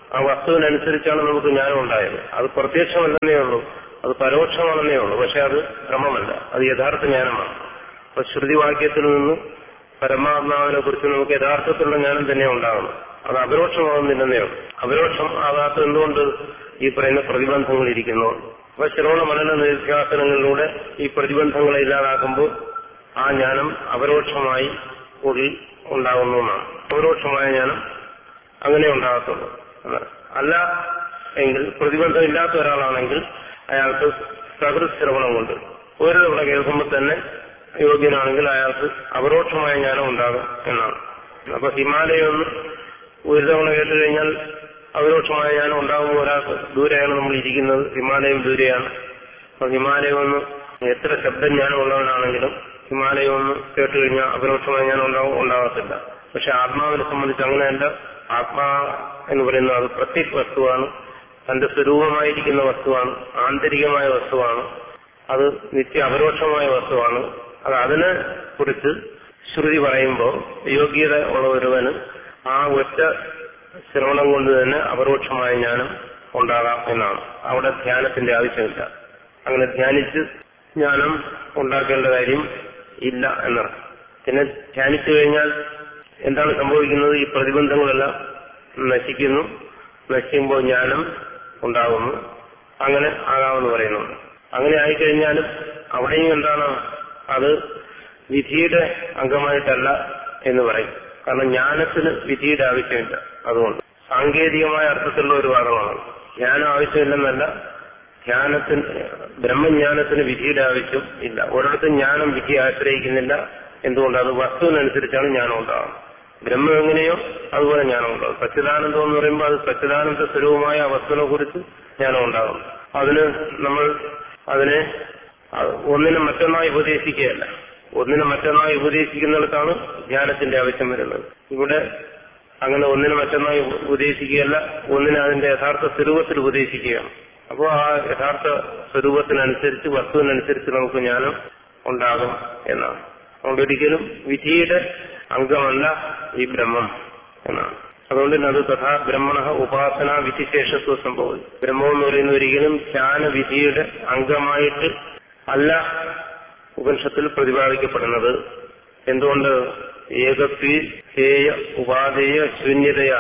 ആ വസ്തുവിനനുസരിച്ചാണ് നമുക്ക് ജ്ഞാനം ഉണ്ടായത് അത് പ്രത്യക്ഷമല്ലെന്നേ ഉള്ളൂ അത് പരോക്ഷമാണെന്നേ ഉള്ളൂ പക്ഷെ അത് ക്രമമല്ല അത് യഥാർത്ഥ ജ്ഞാനമാണ് അപ്പൊ ശ്രുതിവാക്യത്തിൽ നിന്ന് പരമാത്മാവിനെ കുറിച്ച് നമുക്ക് യഥാർത്ഥത്തിലുള്ള ജ്ഞാനം തന്നെ ഉണ്ടാകണം അത് അപരോക്ഷമാകുന്നില്ലെന്നേ ഉള്ളൂ അപരോക്ഷം ആകാത്ത എന്തുകൊണ്ട് ഈ പറയുന്ന പ്രതിബന്ധങ്ങൾ ഇരിക്കുന്നു അപ്പൊ ശ്രവണ മനന നിധ്യാസനങ്ങളിലൂടെ ഈ പ്രതിബന്ധങ്ങളെ ഇല്ലാതാക്കുമ്പോൾ ആ ജ്ഞാനം അപരോക്ഷമായി ഉള്ളിൽ ഉണ്ടാകുന്നതാണ് അപരോക്ഷമായ ജ്ഞാനം അങ്ങനെ ഉണ്ടാകത്തുള്ളൂ എന്നാണ്. അല്ല എങ്കിൽ പ്രതിബന്ധം ഇല്ലാത്ത ഒരാളാണെങ്കിൽ അയാൾക്ക് സഹൃദ് ശ്രവണം കൊണ്ട് ഒരു തവണ കേൾക്കുമ്പോൾ തന്നെ യോഗ്യനാണെങ്കിൽ അയാൾക്ക് അപരോക്ഷമായ ജ്ഞാനം ഉണ്ടാകും എന്നാണ് അപ്പൊ ഹിമാലയം ഒന്ന് ഒരു തവണ കേട്ട് കഴിഞ്ഞാൽ അപരോക്ഷമായ ജ്ഞാനം ഉണ്ടാകുമ്പോൾ ഒരാൾക്ക് ദൂരെയാണ് നമ്മൾ ഇരിക്കുന്നത് ഹിമാലയം ദൂരെയാണ് അപ്പൊ ഹിമാലയം ഒന്ന് എത്ര ശബ്ദജ്ഞാനം ഉള്ളവനാണെങ്കിലും ഹിമാലയം ഒന്ന് കേട്ട് കഴിഞ്ഞാൽ അപരോക്ഷമായ ജ്ഞാനം ഉണ്ടാവും ഉണ്ടാകത്തില്ല പക്ഷെ ആത്മാവിനെ സംബന്ധിച്ച് അങ്ങനെയല്ല ആത്മാ എന്ന് പറയുന്നത് അത് പ്രത്യേക വസ്തുവാണ് തന്റെ സ്വരൂപമായിരിക്കുന്ന വസ്തുവാണ് ആന്തരികമായ വസ്തുവാണ് അത് നിത്യ അപരോക്ഷമായ വസ്തുവാണ് അത് അതിനെ കുറിച്ച് ശ്രുതി പറയുമ്പോൾ യോഗ്യത ഉള്ള ഒരുവന് ആ ഒറ്റ ശ്രവണം കൊണ്ട് തന്നെ അപരോക്ഷമായ ജ്ഞാനം ഉണ്ടാകാം എന്നാണ് അവിടെ ധ്യാനത്തിന്റെ ആവശ്യമില്ല അങ്ങനെ ധ്യാനിച്ച് ജ്ഞാനം ഉണ്ടാക്കേണ്ട കാര്യം ഇല്ല എന്നർത്ഥം പിന്നെ ധ്യാനിച്ചു കഴിഞ്ഞാൽ എന്താണ് സംഭവിക്കുന്നത് ഈ പ്രതിബന്ധങ്ങളെല്ലാം നശിക്കുന്നു നശിക്കുമ്പോൾ ജ്ഞാനം ഉണ്ടാകുന്നു അങ്ങനെ ആകാമെന്ന് പറയുന്നുണ്ട് അങ്ങനെ ആയിക്കഴിഞ്ഞാലും അവിടെയും എന്താണ് അത് വിധിയുടെ അംഗമായിട്ടല്ല എന്ന് പറയും കാരണം ജ്ഞാനത്തിന് വിധിയുടെ ആവശ്യമില്ല അതുകൊണ്ട് സാങ്കേതികമായ അർത്ഥത്തിലുള്ള ഒരു വാദമാണ് ജ്ഞാനം ആവശ്യമില്ലെന്നല്ല ധ്യാനത്തിന് ബ്രഹ്മജ്ഞാനത്തിന് വിധിയുടെ ആവശ്യം ഇല്ല ഒരിടത്തും ജ്ഞാനം വിധി ആശ്രയിക്കുന്നില്ല എന്തുകൊണ്ട് അത് വസ്തുവിനനുസരിച്ചാണ് ജ്ഞാനം ഉണ്ടാകുന്നത് ബ്രഹ്മം എങ്ങനെയോ അതുപോലെ ജ്ഞാനം ഉണ്ടാകും സച്ചിദാനന്ദം എന്ന് പറയുമ്പോൾ അത് സച്ചിദാനന്ദ സ്വരൂപമായ ആ വസ്തുവിനെ കുറിച്ച് ജ്ഞാനം ഉണ്ടാകും അതിന് നമ്മൾ അതിനെ അത് ഒന്നിനെ മറ്റൊന്നായി ഉപദേശിക്കുകയല്ല ഒന്നിനെ മറ്റൊന്നായി ഉപദേശിക്കുന്നിടത്താണ് ധ്യാനത്തിന്റെ ആവശ്യം വരുന്നത് ഇവിടെ അങ്ങനെ ഒന്നിനെ മറ്റൊന്നായി ഉപദേശിക്കുകയല്ല ഒന്നിനെ അതിന്റെ യഥാർത്ഥ സ്വരൂപത്തിൽ ഉപദേശിക്കുകയാണ് അപ്പോൾ ആ യഥാർത്ഥ സ്വരൂപത്തിനനുസരിച്ച് വസ്തുവിനനുസരിച്ച് നമുക്ക് ജ്ഞാനം ഉണ്ടാകും എന്നാണ് അതുകൊണ്ട് ഒരിക്കലും വിധിയുടെ അംഗമല്ല ഈ ബ്രഹ്മം എന്നാണ് അതുകൊണ്ട് തന്നെ അത് തഥാ ബ്രഹ്മണ ഉപാസന വിധിശേഷത്വ സംഭവം ബ്രഹ്മം എന്ന് പറയുന്ന ഒരിക്കലും ധ്യാന വിധിയുടെ അംഗമായിട്ട് അല്ല ഉപനിഷത്തിൽ പ്രതിപാദിക്കപ്പെടുന്നത് എന്തുകൊണ്ട് ഏകത്വി ഹേയ ഉപാധേയ ശൂന്യതയ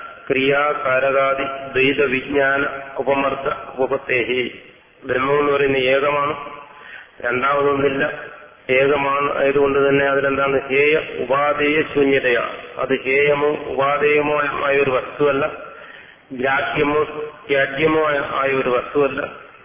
ക്രിയാകാരകാദി ദ്വൈത വിജ്ഞാന ഉപമർദ്ദ ഉപപത്തേഹി ബ്രഹ്മം എന്ന് പറയുന്ന ഏകമാണ് രണ്ടാമതൊന്നില്ല ഏകമാണ് ആയതുകൊണ്ട് തന്നെ അതിലെന്താണ് ഹേയ ഉപാധേയ ശൂന്യതയാണ് അത് ഹേയമോ ഉപാധേയമോ ആയ ഒരു വസ്തുവല്ല ഗ്രാഹ്യമോ ത്യാജ്യമോ ആയ ഒരു വസ്തുവല്ല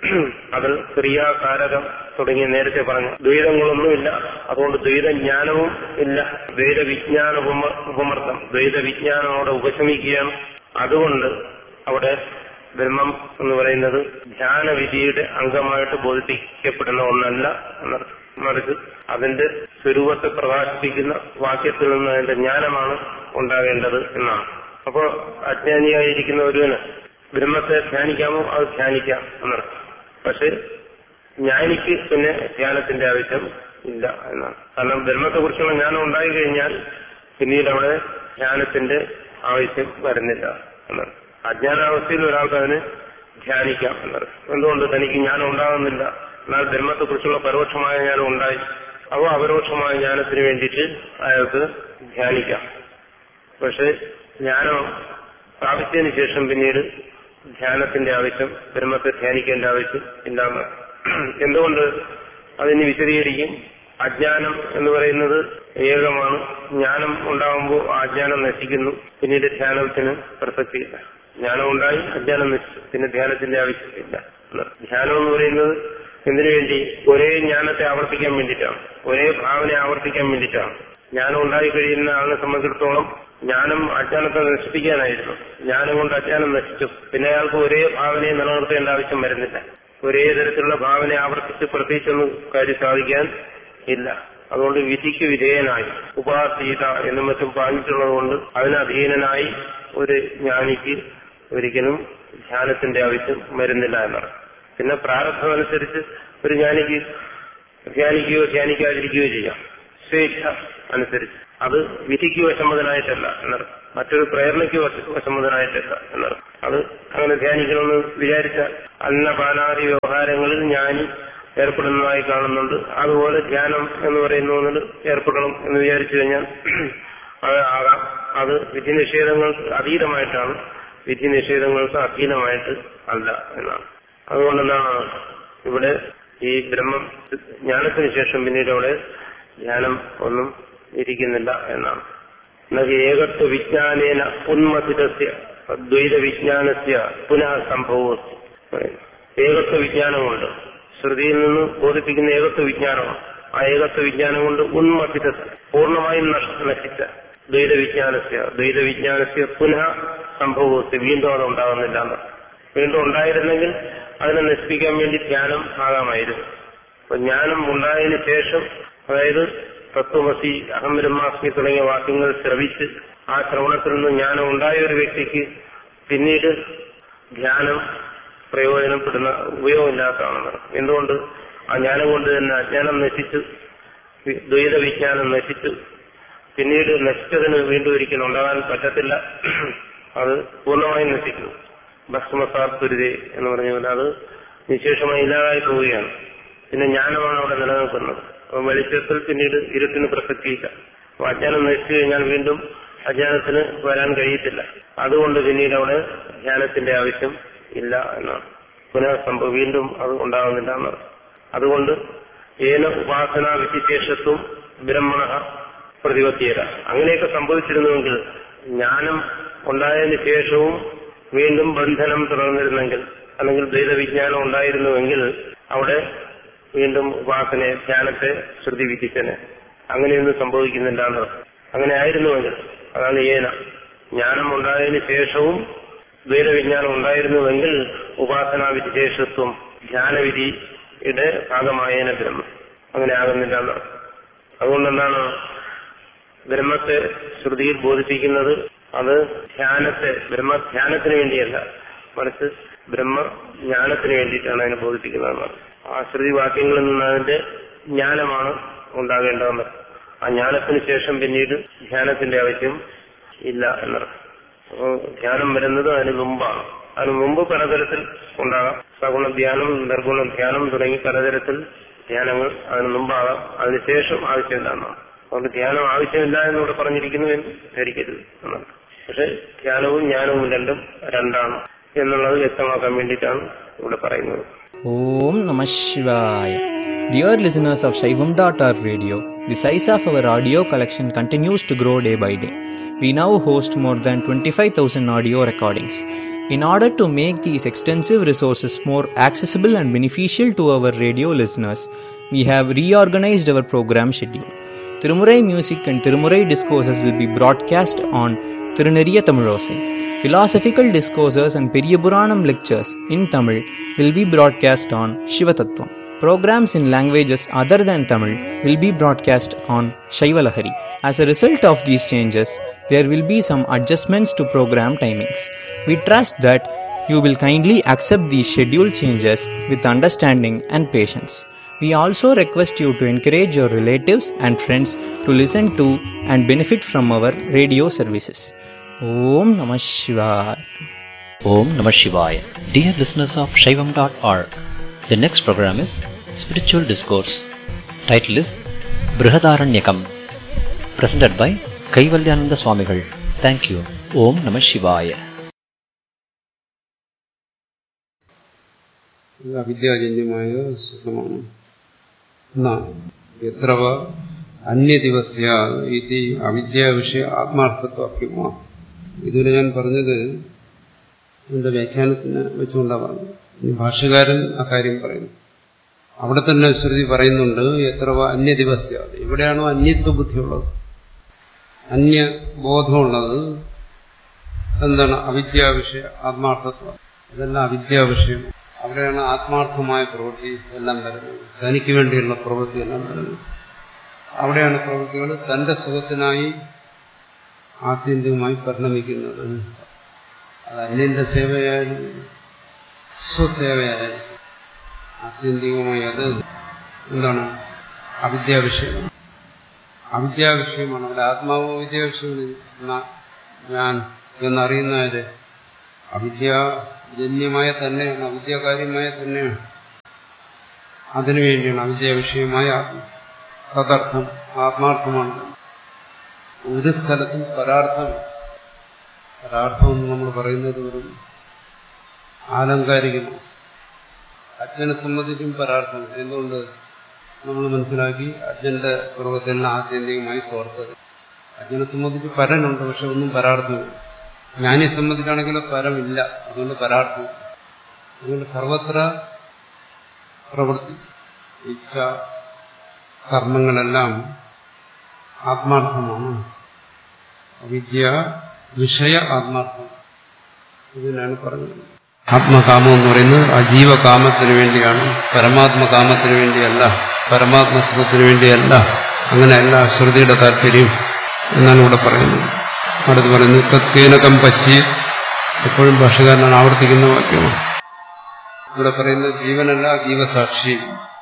അത് ക്രിയാകാരകം തുടങ്ങി നേരത്തെ പറഞ്ഞു ദ്വൈതങ്ങളൊന്നുമില്ല അതുകൊണ്ട് ദ്വൈതജ്ഞാനവും ഇല്ല ദ്വൈത വിജ്ഞാന ഉപമ- ഉപമർദ്ദം ദ്വൈത വിജ്ഞാനം അവിടെ ഉപശമിക്കുകയാണ് അതുകൊണ്ട് അവിടെ ബ്രഹ്മം എന്ന് പറയുന്നത് ധ്യാനവിധിയുടെ അംഗമായിട്ട് ബോധിപ്പിക്കപ്പെടുന്ന ഒന്നല്ല എന്നർത്ഥം മറിച്ച് അതിന്റെ സ്വരൂപത്തെ പ്രകാശിപ്പിക്കുന്ന വാക്യത്തിൽ നിന്ന് അതിന്റെ ജ്ഞാനമാണ് ഉണ്ടാകേണ്ടത് എന്നാണ് അപ്പോ അജ്ഞാനിയായിരിക്കുന്ന ഒരുവന് ബ്രഹ്മത്തെ ധ്യാനിക്കാമോ അത് ധ്യാനിക്കാം എന്നർത്ഥം പക്ഷെ ജ്ഞാനിക്ക് പിന്നെ ധ്യാനത്തിന്റെ ആവശ്യം ഇല്ല എന്നാണ് കാരണം ബ്രഹ്മത്തെ കുറിച്ചുള്ള ജ്ഞാനം ഉണ്ടായി കഴിഞ്ഞാൽ പിന്നീട് അവിടെ ധ്യാനത്തിന്റെ ആവശ്യം വരുന്നില്ല എന്നാണ് അജ്ഞാനാവസ്ഥയിൽ ഒരാൾക്ക് അതിനെ ധ്യാനിക്കാം എന്നർത്ഥം എന്തുകൊണ്ട് തനിക്ക് ജ്ഞാനം ഉണ്ടാകുന്നില്ല എന്നാൽ ബ്രഹ്മത്തെ കുറിച്ചുള്ള പരോക്ഷമായ ജ്ഞാനം ഉണ്ടായി അപ്പോൾ അപരോക്ഷമായ ജ്ഞാനത്തിന് വേണ്ടിയിട്ട് അയാൾക്ക് ധ്യാനിക്കാം പക്ഷെ ജ്ഞാനം പ്രാപിച്ചതിന് ശേഷം പിന്നീട് ധ്യാനത്തിന്റെ ആവശ്യം ബ്രഹ്മത്തെ ധ്യാനിക്കേണ്ട ആവശ്യം ഇല്ലാന്ന് എന്തുകൊണ്ട് അതിന് വിശദീകരിക്കും അജ്ഞാനം എന്ന് പറയുന്നത് ഏകമാണ് ജ്ഞാനം ഉണ്ടാകുമ്പോൾ ആ അജ്ഞാനം നശിക്കുന്നു പിന്നീട് ധ്യാനത്തിന് പ്രസക്തിയില്ല ജ്ഞാനം ഉണ്ടായി അജ്ഞാനം നശിച്ചു പിന്നെ ധ്യാനത്തിന്റെ ആവശ്യമില്ല ധ്യാനം എന്ന് പറയുന്നത് എന്തിനു വേണ്ടി ഒരേ ജ്ഞാനത്തെ ആവർത്തിക്കാൻ വേണ്ടിയിട്ടാണ് ഒരേ ഭാവനയെ ആവർത്തിക്കാൻ വേണ്ടിയിട്ടാണ് ജ്ഞാനം ഉണ്ടായി കഴിയുന്ന ആളിനെ സംബന്ധിച്ചിടത്തോളം ജ്ഞാനം അജ്ഞാനത്തെ നശിപ്പിക്കാനായിരുന്നു ജ്ഞാനം കൊണ്ട് അജ്ഞാനം നശിച്ചു പിന്നെ അയാൾക്ക് ഒരേ ഭാവനയെ നിലനിർത്തേണ്ട ആവശ്യം വരുന്നില്ല ഒരേ തരത്തിലുള്ള ഭാവന ആവർത്തിച്ച് പ്രത്യേകിച്ചൊന്നും കാര്യം സാധിക്കാൻ ഇല്ല അതുകൊണ്ട് വിധിക്ക് വിധേയനായി ഉപാസീത എന്നും മറ്റും പറഞ്ഞിട്ടുള്ളത് കൊണ്ട് അതിന് അധീനനായി ഒരു ജ്ഞാനിക്ക് ഒരിക്കലും ധ്യാനത്തിന്റെ ആവശ്യം വരുന്നില്ല എന്നാണ് പിന്നെ പ്രാരബ്ധം അനുസരിച്ച് ഒരു ജ്ഞാനിക്ക് ധ്യാനിക്കുകയോ ധ്യാനിക്കാതിരിക്കുകയോ ചെയ്യാം സ്വേച്ഛ അനുസരിച്ച് അത് വിധിക്ക് വശമതനായിട്ടല്ല എന്നർത്ഥം മറ്റൊരു പ്രേരണയ്ക്ക് വശ- വശംവദനായിട്ടില്ല എന്നാണ് അത് അങ്ങനെ ധ്യാനിക്കണമെന്ന് വിചാരിച്ചാൽ അന്നപാനാദി വ്യവഹാരങ്ങളിൽ ജ്ഞാനി ഏർപ്പെടുന്നതായി കാണുന്നുണ്ട് അതുപോലെ ധ്യാനം എന്ന് പറയുന്ന ഒന്നിൽ ഏർപ്പെടണം എന്ന് വിചാരിച്ചു കഴിഞ്ഞാൽ അത് ആകാം അത് വിധി നിഷേധങ്ങൾക്ക് അതീതമായിട്ടാണ് വിധി നിഷേധങ്ങൾക്ക് അധീനമായിട്ട് അല്ല എന്നാണ് അതുകൊണ്ടെന്താണ് ഇവിടെ ഈ ബ്രഹ്മം ജ്ഞാനത്തിന് ശേഷം പിന്നീട് അവിടെ ധ്യാനം ഒന്നും ഇരിക്കുന്നില്ല എന്നാണ് എന്നത് ഏകത്വ വിജ്ഞാനേന ഉന്മതിതസ്യ ദ്വൈത വിജ്ഞാനസ്യ പുനഃ സംഭവം ഏകത്വ വിജ്ഞാനം കൊണ്ട് ശ്രുതിയിൽ നിന്ന് ബോധിപ്പിക്കുന്ന ഏകത്വ വിജ്ഞാനമാണ് ആ ഏകത്വ വിജ്ഞാനം കൊണ്ട് ഉന്മതിത പൂർണ്ണമായും നഷ്- നശിച്ച ദ്വൈത വിജ്ഞാനസ്യ ദ്വൈത വിജ്ഞാനസ്യ പുനഃ സംഭവത്തെ വീണ്ടും അത് ഉണ്ടാകുന്നില്ല എന്ന് വീണ്ടും ഉണ്ടായിരുന്നെങ്കിൽ അതിനെ നശിപ്പിക്കാൻ വേണ്ടി ധ്യാനം ആകാമായിരുന്നു അപ്പൊ ജ്ഞാനം ഉണ്ടായതിനു ശേഷം അതായത് തത്വമസി അഹം ബ്രഹ്മാസ്മി തുടങ്ങിയ വാക്യങ്ങൾ ശ്രവിച്ച് ആ ശ്രവണത്തിൽ നിന്ന് ജ്ഞാനം ഉണ്ടായ ഒരു വ്യക്തിക്ക് പിന്നീട് ധ്യാനം പ്രയോജനപ്പെടുന്ന ഉപയോഗമില്ലാത്തതാണെന്ന് എന്തുകൊണ്ട് ആ ജ്ഞാനം കൊണ്ട് തന്നെ അജ്ഞാനം നശിച്ചു വി- ദ്വൈത വിജ്ഞാനം നശിച്ചു പിന്നീട് നശിച്ചതിന് വീണ്ടും ഒരിക്കലും ഉണ്ടാകാൻ പറ്റത്തില്ല അത് പൂർണ്ണമായും നശിക്കുന്നു ഭസ്മസാത്തുരുതേ എന്ന് പറഞ്ഞ പോലെ അത് നിശേഷമായി ഇല്ലാതായി പോവുകയാണ് പിന്നെ ജ്ഞാനമാണ് അവിടെ നിലനിൽക്കുന്നത് അപ്പൊ വെളിച്ചത്തിൽ പിന്നീട് ഇരുട്ടിന് പ്രസക്തിയില്ല അപ്പൊ അജ്ഞാനം നശിച്ചു കഴിഞ്ഞാൽ വീണ്ടും അജ്ഞാനത്തിന് വരാൻ കഴിയത്തില്ല അതുകൊണ്ട് പിന്നീട് അവിടെ ധ്യാനത്തിന്റെ ആവശ്യം ഇല്ല എന്നാണ് പുനഃ സംഭവം വീണ്ടും അത് ഉണ്ടാകുന്നില്ല എന്നാണ് അതുകൊണ്ട് ഏന ഉപാസനാ വിശിശേഷത്വം ബ്രഹ്മണ പ്രതിപത്തിയത അങ്ങനെയൊക്കെ സംഭവിച്ചിരുന്നുവെങ്കിൽ ജ്ഞാനം ഉണ്ടായതിനു ശേഷവും വീണ്ടും ബന്ധനം തുടർന്നിരുന്നെങ്കിൽ അല്ലെങ്കിൽ ദ്വൈതവിജ്ഞാനം ഉണ്ടായിരുന്നുവെങ്കിൽ അവിടെ വീണ്ടും ഉപാസനയെ ധ്യാനത്തെ ശ്രുതി വിധിച്ചനെ അങ്ങനെയൊന്നും സംഭവിക്കുന്നില്ല എന്ന് അങ്ങനെ ആയിരുന്നുവെങ്കിൽ അതാണ് ഏന ജ്ഞാനം ഉണ്ടായതിനു ശേഷവും ദ്വൈതവിജ്ഞാനം ഉണ്ടായിരുന്നുവെങ്കിൽ ഉപാസനാ വിശേഷത്വം ധ്യാനവിധിയുടെ ഭാഗമായേന ബ്രഹ്മം അങ്ങനെ ആകുന്നില്ല എന്ന് അതുകൊണ്ടെന്താണ് ബ്രഹ്മത്തെ ശ്രുതിയിൽ ബോധിപ്പിക്കുന്നത് അത് ധ്യാനത്തെ ബ്രഹ്മധ്യാനത്തിന് വേണ്ടിയല്ല മറിച്ച് ബ്രഹ്മജ്ഞാനത്തിന് വേണ്ടിയിട്ടാണ് അതിനെ ബോധിപ്പിക്കുന്നതെന്നാണ് ആ ശ്രുതി വാക്യങ്ങളിൽ നിന്ന് അതിന്റെ ജ്ഞാനമാണ് ഉണ്ടാകേണ്ടതെന്ന് ആ ജ്ഞാനത്തിന് ശേഷം പിന്നീട് ധ്യാനത്തിന്റെ ആവശ്യം ഇല്ല എന്നർത്ഥം അപ്പോൾ ധ്യാനം വരുന്നത് അതിന് മുമ്പാണ് അതിന് മുമ്പ് പലതരത്തിൽ ഉണ്ടാകാം സഗുണ ധ്യാനം നിർഗുണ ധ്യാനം തുടങ്ങി പലതരത്തിൽ ധ്യാനങ്ങൾ അതിന് മുമ്പാകാം അതിനുശേഷം ആവശ്യമില്ല എന്നാണ് അതുകൊണ്ട് ധ്യാനം ആവശ്യമില്ല എന്നിവിടെ പറഞ്ഞിരിക്കുന്നു എന്ന് ധരിക്കരുത് എന്നാണ് പക്ഷെ ധ്യാനവും ജ്ഞാനവും രണ്ടും രണ്ടാണ് എന്നുള്ളത് വ്യക്തമാക്കാൻ വേണ്ടിയിട്ടാണ് ഇവിടെ പറയുന്നത് Om Namah Shivaya. Dear listeners of Shaivam.org radio, the size of our audio collection continues to grow day by day. We now host more than 25,000 audio recordings. In order to make these extensive resources more accessible and beneficial to our radio listeners, we have reorganized our program schedule. Tirumurai music and Tirumurai discourses will be broadcast on Tiruneriya Tamilosai. Philosophical discourses and Periyapuranam lectures in Tamil will be broadcast on Shivatattvam. Programs in languages other than Tamil will be broadcast on Shaivalahari. As a result of these changes, there will be some adjustments to program timings. We trust that you will kindly accept these schedule changes with understanding and patience. We also request you to encourage your relatives and friends to listen to and benefit from our radio services. Om Namah Shivaya. Om Namah Shivaya. Dear listeners of Shaivam.org, the next program is Spiritual Discourse. Title is Brihadaranyakam. Presented by Kaivalyananda Swamigal. Thank you. Om Namah Shivaya. ഇത് അവിദ്യാജന്യമായ സുഖമാണ് എന്നാണ് എത്ര അന്യദിവസ്യ ഇത് അവിദ്യാവിഷയ ആത്മാർത്ഥത്വാക്യമാ ഇതുവരെ ഞാൻ പറഞ്ഞത് എന്റെ വ്യാഖ്യാനത്തിന് വെച്ചുകൊണ്ടാണ് പറഞ്ഞത് ഇനി ഭാഷ്യകാരൻ ആ കാര്യം പറയുന്നു അവിടെ തന്നെ ശ്രുതി പറയുന്നുണ്ട് എത്ര അന്യദിവസ്യ എവിടെയാണോ അന്യത്വ ബുദ്ധിയുള്ളത് അന്യബോധമുള്ളത് എന്താണ് അവിദ്യാവിഷയ ആത്മാർത്ഥത്വം ഇതെല്ലാം അവിദ്യാവിഷയം അവിടെയാണ് ആത്മാർത്ഥമായ പ്രവൃത്തി എല്ലാം വരുന്നത് തനിക്ക് വേണ്ടിയുള്ള പ്രവൃത്തി എല്ലാം വരുന്നത് അവിടെയാണ് പ്രവൃത്തികൾ തന്റെ സുഖത്തിനായി ആത്യന്തികമായി പരിണമിക്കുന്നത് അത് അന്യന്റെ സേവയായാലും സ്വസേവയായാലും ആത്യന്തികമായി അത് എന്താണ് അവിദ്യാവിഷയം അവിദ്യാവിഷയമാണ് അവിടെ ആത്മാവോ വിദ്യാവിഷയമാണ് ഞാൻ എന്നറിയുന്നത് അവിദ്യാജന്യമായ തന്നെയാണ് അവിദ്യാകാര്യമായ തന്നെയാണ് അതിനുവേണ്ടിയാണ് അവിദ്യ വിഷയമായ ആത്മ തദർത്ഥം ആത്മാർത്ഥമാണ് ഒരു സ്ഥലത്തും പരാർത്ഥം പരാർത്ഥം എന്ന് നമ്മൾ പറയുന്നത് ഒരു ആലങ്കാരികമാണ് അജ്ഞനെ സംബന്ധിച്ചും പരാർത്ഥം എന്തുകൊണ്ട് നമ്മൾ മനസ്സിലാക്കി അജ്ഞന്റെ പൂർവ്വത്തിൽ ആത്യന്തികമായി തോർത്തത് അജ്ഞനെ സംബന്ധിച്ച് പരനുണ്ട് പക്ഷെ ഒന്നും പരാർത്ഥമില്ല ജ്ഞാനിയെ സംബന്ധിച്ചാണെങ്കിൽ പരമില്ല അതുകൊണ്ട് പരാർത്ഥം അതുകൊണ്ട് സർവത്ര പ്രവൃത്തി ഇച്ഛ കർമ്മങ്ങളെല്ലാം ആത്മാർത്ഥമാണ് വിദ്യ വിഷയ ആത്മാർത്ഥം ഇതിനാണ് പറഞ്ഞത് ആത്മകാമം എന്ന് പറയുന്നത് ആ ജീവകാമത്തിന് വേണ്ടിയാണ് പരമാത്മകാമത്തിന് വേണ്ടിയല്ല പരമാത്മസുഖത്തിന് വേണ്ടിയല്ല അങ്ങനെയല്ല ശ്രുതിയുടെ താല്പര്യം എന്നാണ് ഇവിടെ പറയുന്നത് അടുത്ത് പറയുന്നത് തത്വേനകം പശ്യ എപ്പോഴും ഭാഷകാരനാണ് ആവർത്തിക്കുന്ന വാക്യമാണ് ഇവിടെ പറയുന്നത് ജീവനല്ല ജീവസാക്ഷി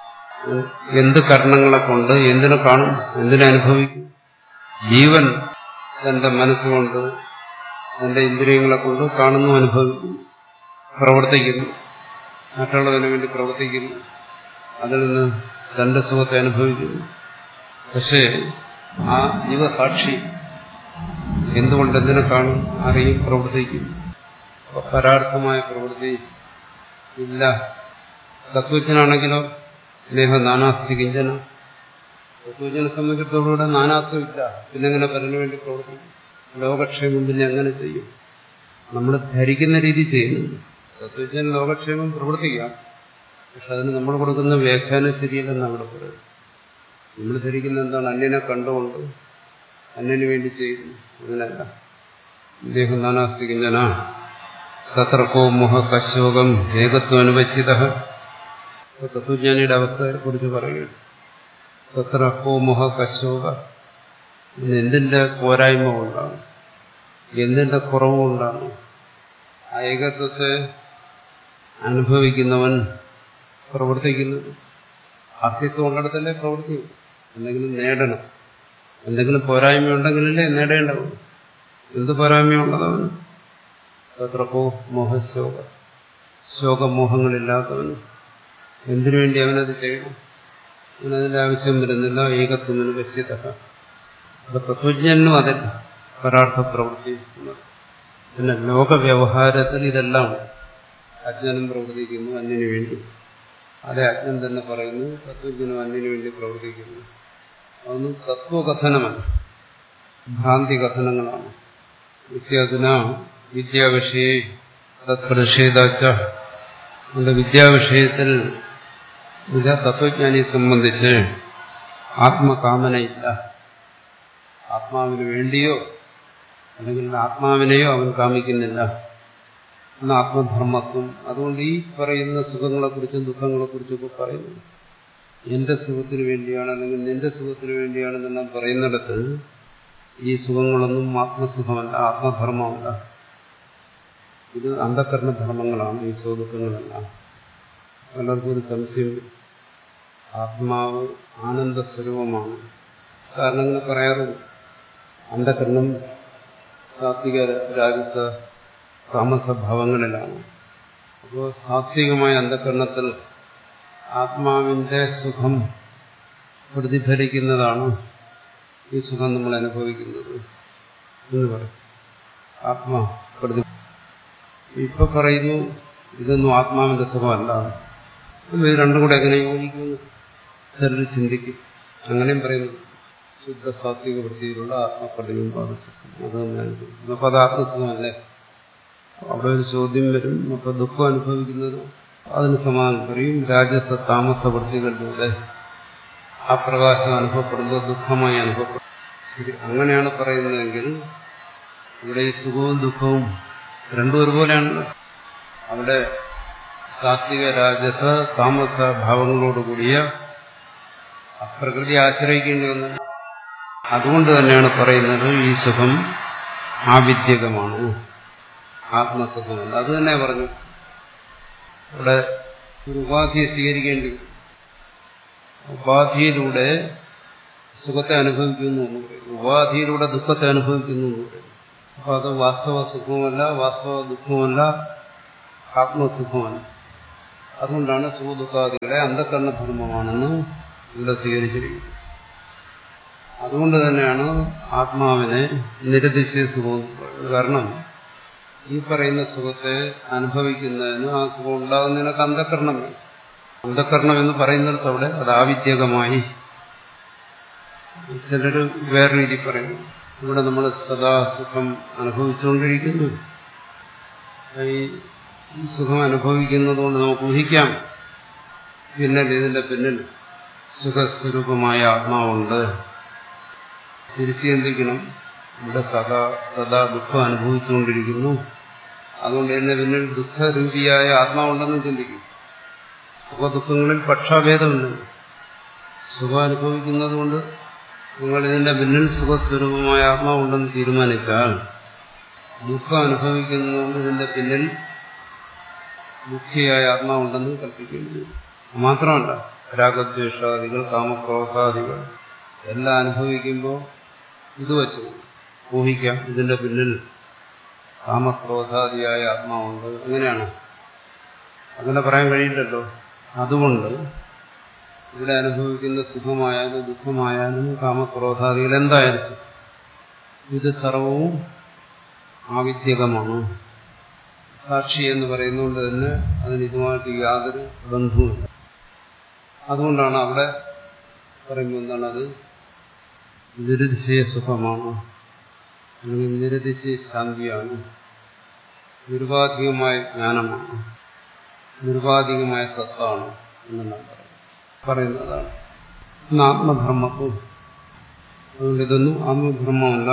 എന്ത് കർണങ്ങളെ കൊണ്ട് എന്തിനെ കാണും എന്തിനെ അനുഭവിക്കും ജീവൻ തന്റെ മനസ്സുകൊണ്ട് തന്റെ ഇന്ദ്രിയങ്ങളെ കൊണ്ട് കാണുന്നു അനുഭവിക്കുന്നു പ്രവർത്തിക്കുന്നു മറ്റുള്ളതിനു വേണ്ടി പ്രവർത്തിക്കുന്നു അതിൽ നിന്ന് തന്റെ സുഖത്തെ അനുഭവിക്കുന്നു പക്ഷേ ആ ജീവസാക്ഷി എന്തുകൊണ്ട് എന്തിനെ കാണും അറിയും പ്രവർത്തിക്കും പരാർത്ഥമായ പ്രവൃത്തി ഇല്ല തത്വജ്ഞനാണെങ്കിലോ സ്നേഹ നാനാസ്തി കിഞ്ചന തത്വജ്ഞനെ സംബന്ധിച്ചിടത്തോളം ഇവിടെ നാനാത്വം ഇല്ല പിന്നെങ്ങനെ പരനു വേണ്ടി പ്രവർത്തിക്കും ലോകക്ഷേമം പിന്നെ എങ്ങനെ ചെയ്യും നമ്മൾ ധരിക്കുന്ന രീതി ചെയ്യുന്നു തത്വജ്ഞൻ ലോകക്ഷേമം പ്രവർത്തിക്കാം പക്ഷെ അതിന് നമ്മൾ കൊടുക്കുന്ന വ്യാഖ്യാനം ശരിയല്ലെന്ന് അവിടെ പറയുന്നത് നമ്മൾ ധരിക്കുന്ന എന്താണ് അന്യനെ കണ്ടുകൊണ്ട് അന്യന് വേണ്ടി ചെയ്യുന്നു അങ്ങനെയല്ല ഇദ്ദേഹം നാനാസ്തി കിഞ്ചന തത്രക്കോ മോഹ കശോകം ഏകത്വം അനുപശ്യത തത്വജ്ഞാനിയുടെ അവസ്ഥയെ കുറിച്ച് പറയുകയാണ് തത്രക്കോ മോഹ കശോക എന്തിന്റെ പോരായ്മ കൊണ്ടാണ് എന്തിന്റെ കുറവ് കൊണ്ടാണ് ആ ഏകത്വത്തെ അനുഭവിക്കുന്നവൻ പ്രവർത്തിക്കുന്നത് അസ്തിത്വം ഉള്ളിടത്തല്ലേ പ്രവർത്തിക്കും എന്തെങ്കിലും നേടണം എന്തെങ്കിലും പോരായ്മ ഉണ്ടെങ്കിലല്ലേ നേടേണ്ടത് എന്ത് പോരായ്മയുള്ളതവന് തത്രപ്പോ മോഹശോക ശോകമോഹങ്ങളില്ലാത്തവന് എന്തിനു വേണ്ടി അവനത് ചെയ്യണം അവനതിന്റെ ആവശ്യം വരുന്നില്ല ഏകത്വമിന് പശ്യത അത് തത്വജ്ഞനും അതല്ല പരാർത്ഥ പ്രവൃത്തി പിന്നെ ലോകവ്യവഹാരത്തിൽ ഇതെല്ലാം അജ്ഞാനം പ്രവർത്തിക്കുന്നു അന്യന് വേണ്ടി അതേ അജ്ഞൻ തന്നെ പറയുന്നു തത്വജ്ഞനും അന്യന് വേണ്ടി പ്രവർത്തിക്കുന്നു അതൊന്നും തത്വകഥനമല്ല ഭ്രാന്തി കഥനങ്ങളാണ് വിദ്യാദിന വിദ്യാവിഷയെ തത്പ്രതിഷേധാച്ച നമ്മുടെ വിദ്യാവിഷയത്തിൽ ഇത് തത്വജ്ഞാനിയെ സംബന്ധിച്ച് ആത്മകാമനയില്ല ആത്മാവിന് വേണ്ടിയോ അല്ലെങ്കിൽ ആത്മാവിനെയോ അവൻ കാമിക്കുന്നില്ല എന്ന ആത്മധർമ്മത്വം അതുകൊണ്ട് ഈ പറയുന്ന സുഖങ്ങളെക്കുറിച്ചും ദുഃഖങ്ങളെക്കുറിച്ചും ഒക്കെ പറയുന്നു എന്റെ സുഖത്തിന് വേണ്ടിയാണ് അല്ലെങ്കിൽ നിന്റെ സുഖത്തിന് വേണ്ടിയാണെന്നെല്ലാം പറയുന്നിടത്ത് ഈ സുഖങ്ങളൊന്നും ആത്മസുഖമല്ല ആത്മധർമ്മമല്ല ഇത് അന്ധകരണധർമ്മങ്ങളാണ് ഈ സുഖദുഃഖങ്ങളെല്ലാം പലർക്കും ഒരു സംശയം ആത്മാവ് ആനന്ദസ്വരൂപമാണ് കാരണം ഇങ്ങനെ പറയാറുണ്ട് അന്ധകരണം സാത്വിക രാജസ താമസഭാവങ്ങളിലാണ് അപ്പോൾ സാത്വികമായ അന്ധകരണത്തിൽ ആത്മാവിന്റെ സുഖം പ്രതിഫലിക്കുന്നതാണ് ഈ സുഖം നമ്മൾ അനുഭവിക്കുന്നത് എന്ന് പറയും ആത്മാ പ്രതി ഇപ്പൊ പറയുന്നു ഇതൊന്നും ആത്മാവിന്റെ സുഖമല്ല ഇത് രണ്ടും കൂടെ എങ്ങനെ യോജിക്കുന്നു ചിലർ ചിന്തിക്കും അങ്ങനെയും പറയുന്നു ശുദ്ധ സാത്വിക വൃത്തിയിലുള്ള ആത്മപ്രതിബിംബാണ് സുഖം അത് തന്നെ അപ്പൊ അത് ആത്മസുഖമല്ലേ അവിടെ ഒരു ചോദ്യം വരും അപ്പൊ ദുഃഖം അനുഭവിക്കുന്നത് അതിന് സമാനം പറയും രാജസ താമസ വൃത്തികളിലൂടെ ആ പ്രകാശം അനുഭവപ്പെടുന്നത് ദുഃഖമായി അനുഭവപ്പെടും ശരി അങ്ങനെയാണ് പറയുന്നതെങ്കിൽ ഇവിടെ ഈ സുഖവും ദുഃഖവും രണ്ടും ഒരുപോലെയാണല്ലോ അവിടെ സാത്വിക രാജസ താമസ ഭാവങ്ങളോടുകൂടിയ പ്രകൃതി ആശ്രയിക്കേണ്ടി വന്നത് അതുകൊണ്ട് തന്നെയാണ് പറയുന്നത് ഈ സുഖം ആവിദ്യകമാണ് ആത്മസുഖമല്ല അത് തന്നെ പറഞ്ഞു ഇവിടെ ഒരു ഉപാധിയെ സ്വീകരിക്കേണ്ടി വരും ഉപാധിയിലൂടെ സുഖത്തെ അനുഭവിക്കുന്നു എന്ന് പറയും ഉപാധിയിലൂടെ ദുഃഖത്തെ അനുഭവിക്കുന്നു എന്ന് പറയും അപ്പൊ അത് വാസ്തവ സുഖവുമല്ല വാസ്തവ ദുഃഖവുമല്ല ആത്മസുഖമല്ല അതുകൊണ്ടാണ് സുഖദുഃഖാദികളെ അന്ധകരണ ധർമ്മമാണെന്ന് ഇവിടെ സ്വീകരിച്ചിരിക്കുന്നത് അതുകൊണ്ട് തന്നെയാണ് ആത്മാവിനെ നിരതിശയ സുഖം കാരണം ഈ പറയുന്ന സുഖത്തെ അനുഭവിക്കുന്നതിന് ആ സുഖം ഉണ്ടാകുന്നതിനൊക്കെ അന്ധകരണം വേണം അന്ധകരണം എന്ന് പറയുന്നിടത്ത് അവിടെ അത് ആവിദ്യകമായി ചിലര് വേറെ രീതി പറയുന്നു ഇവിടെ നമ്മൾ സദാ സുഖം അനുഭവിച്ചുകൊണ്ടിരിക്കുന്നു ഈ സുഖം അനുഭവിക്കുന്നത് കൊണ്ട് നമുക്ക് ഊഹിക്കാം പിന്നിൽ ഇതിന്റെ പിന്നിൽ സുഖസ്വരൂപമായ ആത്മാവുണ്ട് തിരിച്ചു ചിന്തിക്കണം ഇവിടെ സദാ സദാ ദുഃഖം അനുഭവിച്ചുകൊണ്ടിരിക്കുന്നു അതുകൊണ്ട് തന്നെ പിന്നിൽ ദുഃഖരൂപിയായ ആത്മാവുണ്ടെന്ന് ചിന്തിക്കും സുഖദുഃഖങ്ങളിൽ പക്ഷാഭേദമില്ല സുഖം അനുഭവിക്കുന്നത് കൊണ്ട് നിങ്ങൾ ഇതിന്റെ പിന്നിൽ സുഖസ്വരൂപമായ ആത്മാവുണ്ടെന്ന് തീരുമാനിച്ചാൽ ദുഃഖം അനുഭവിക്കുന്നതുകൊണ്ട് ഇതിന്റെ പിന്നിൽ ദുഃഖിയായ ആത്മാവുണ്ടെന്ന് കൽപ്പിക്കുന്നു മാത്രമല്ല രാഗദ്വേഷാദികൾ കാമക്രോധാദികൾ എല്ലാം അനുഭവിക്കുമ്പോൾ ഇത് വെച്ച് ഊഹിക്കാം ഇതിന്റെ പിന്നിൽ കാമക്രോധാദിയായ ആത്മാവുണ്ട് അങ്ങനെയാണ് അങ്ങനെ പറയാൻ കഴിയില്ലല്ലോ അതുകൊണ്ട് ഇവിടെ അനുഭവിക്കുന്ന സുഖമായാലും ദുഃഖമായാലും കാമക്രോധാദികൾ എന്തായാലും ഇത് സർവവും ആവിദ്യകമാണ് സാക്ഷി എന്ന് പറയുന്നതുകൊണ്ട് തന്നെ അതിന് ഇതുമായിട്ട് യാതൊരു ബന്ധവുമില്ല അതുകൊണ്ടാണ് അവിടെ പറയുമ്പോൾ എന്താണ് അത് നിരതിശയ സുഖമാണ് അല്ലെങ്കിൽ നിരതിശയ ശാന്തിയാണ് നിരുപാധികമായ ജ്ഞാനമാണ് നിരുപാധികമായ സത്താണ് എന്നെല്ലാം പറയും പറയുന്നതാണ് ഇന്ന് ആത്മധർമ്മത്വം അതുകൊണ്ട് ഇതൊന്നും ആത്മധർമ്മമല്ല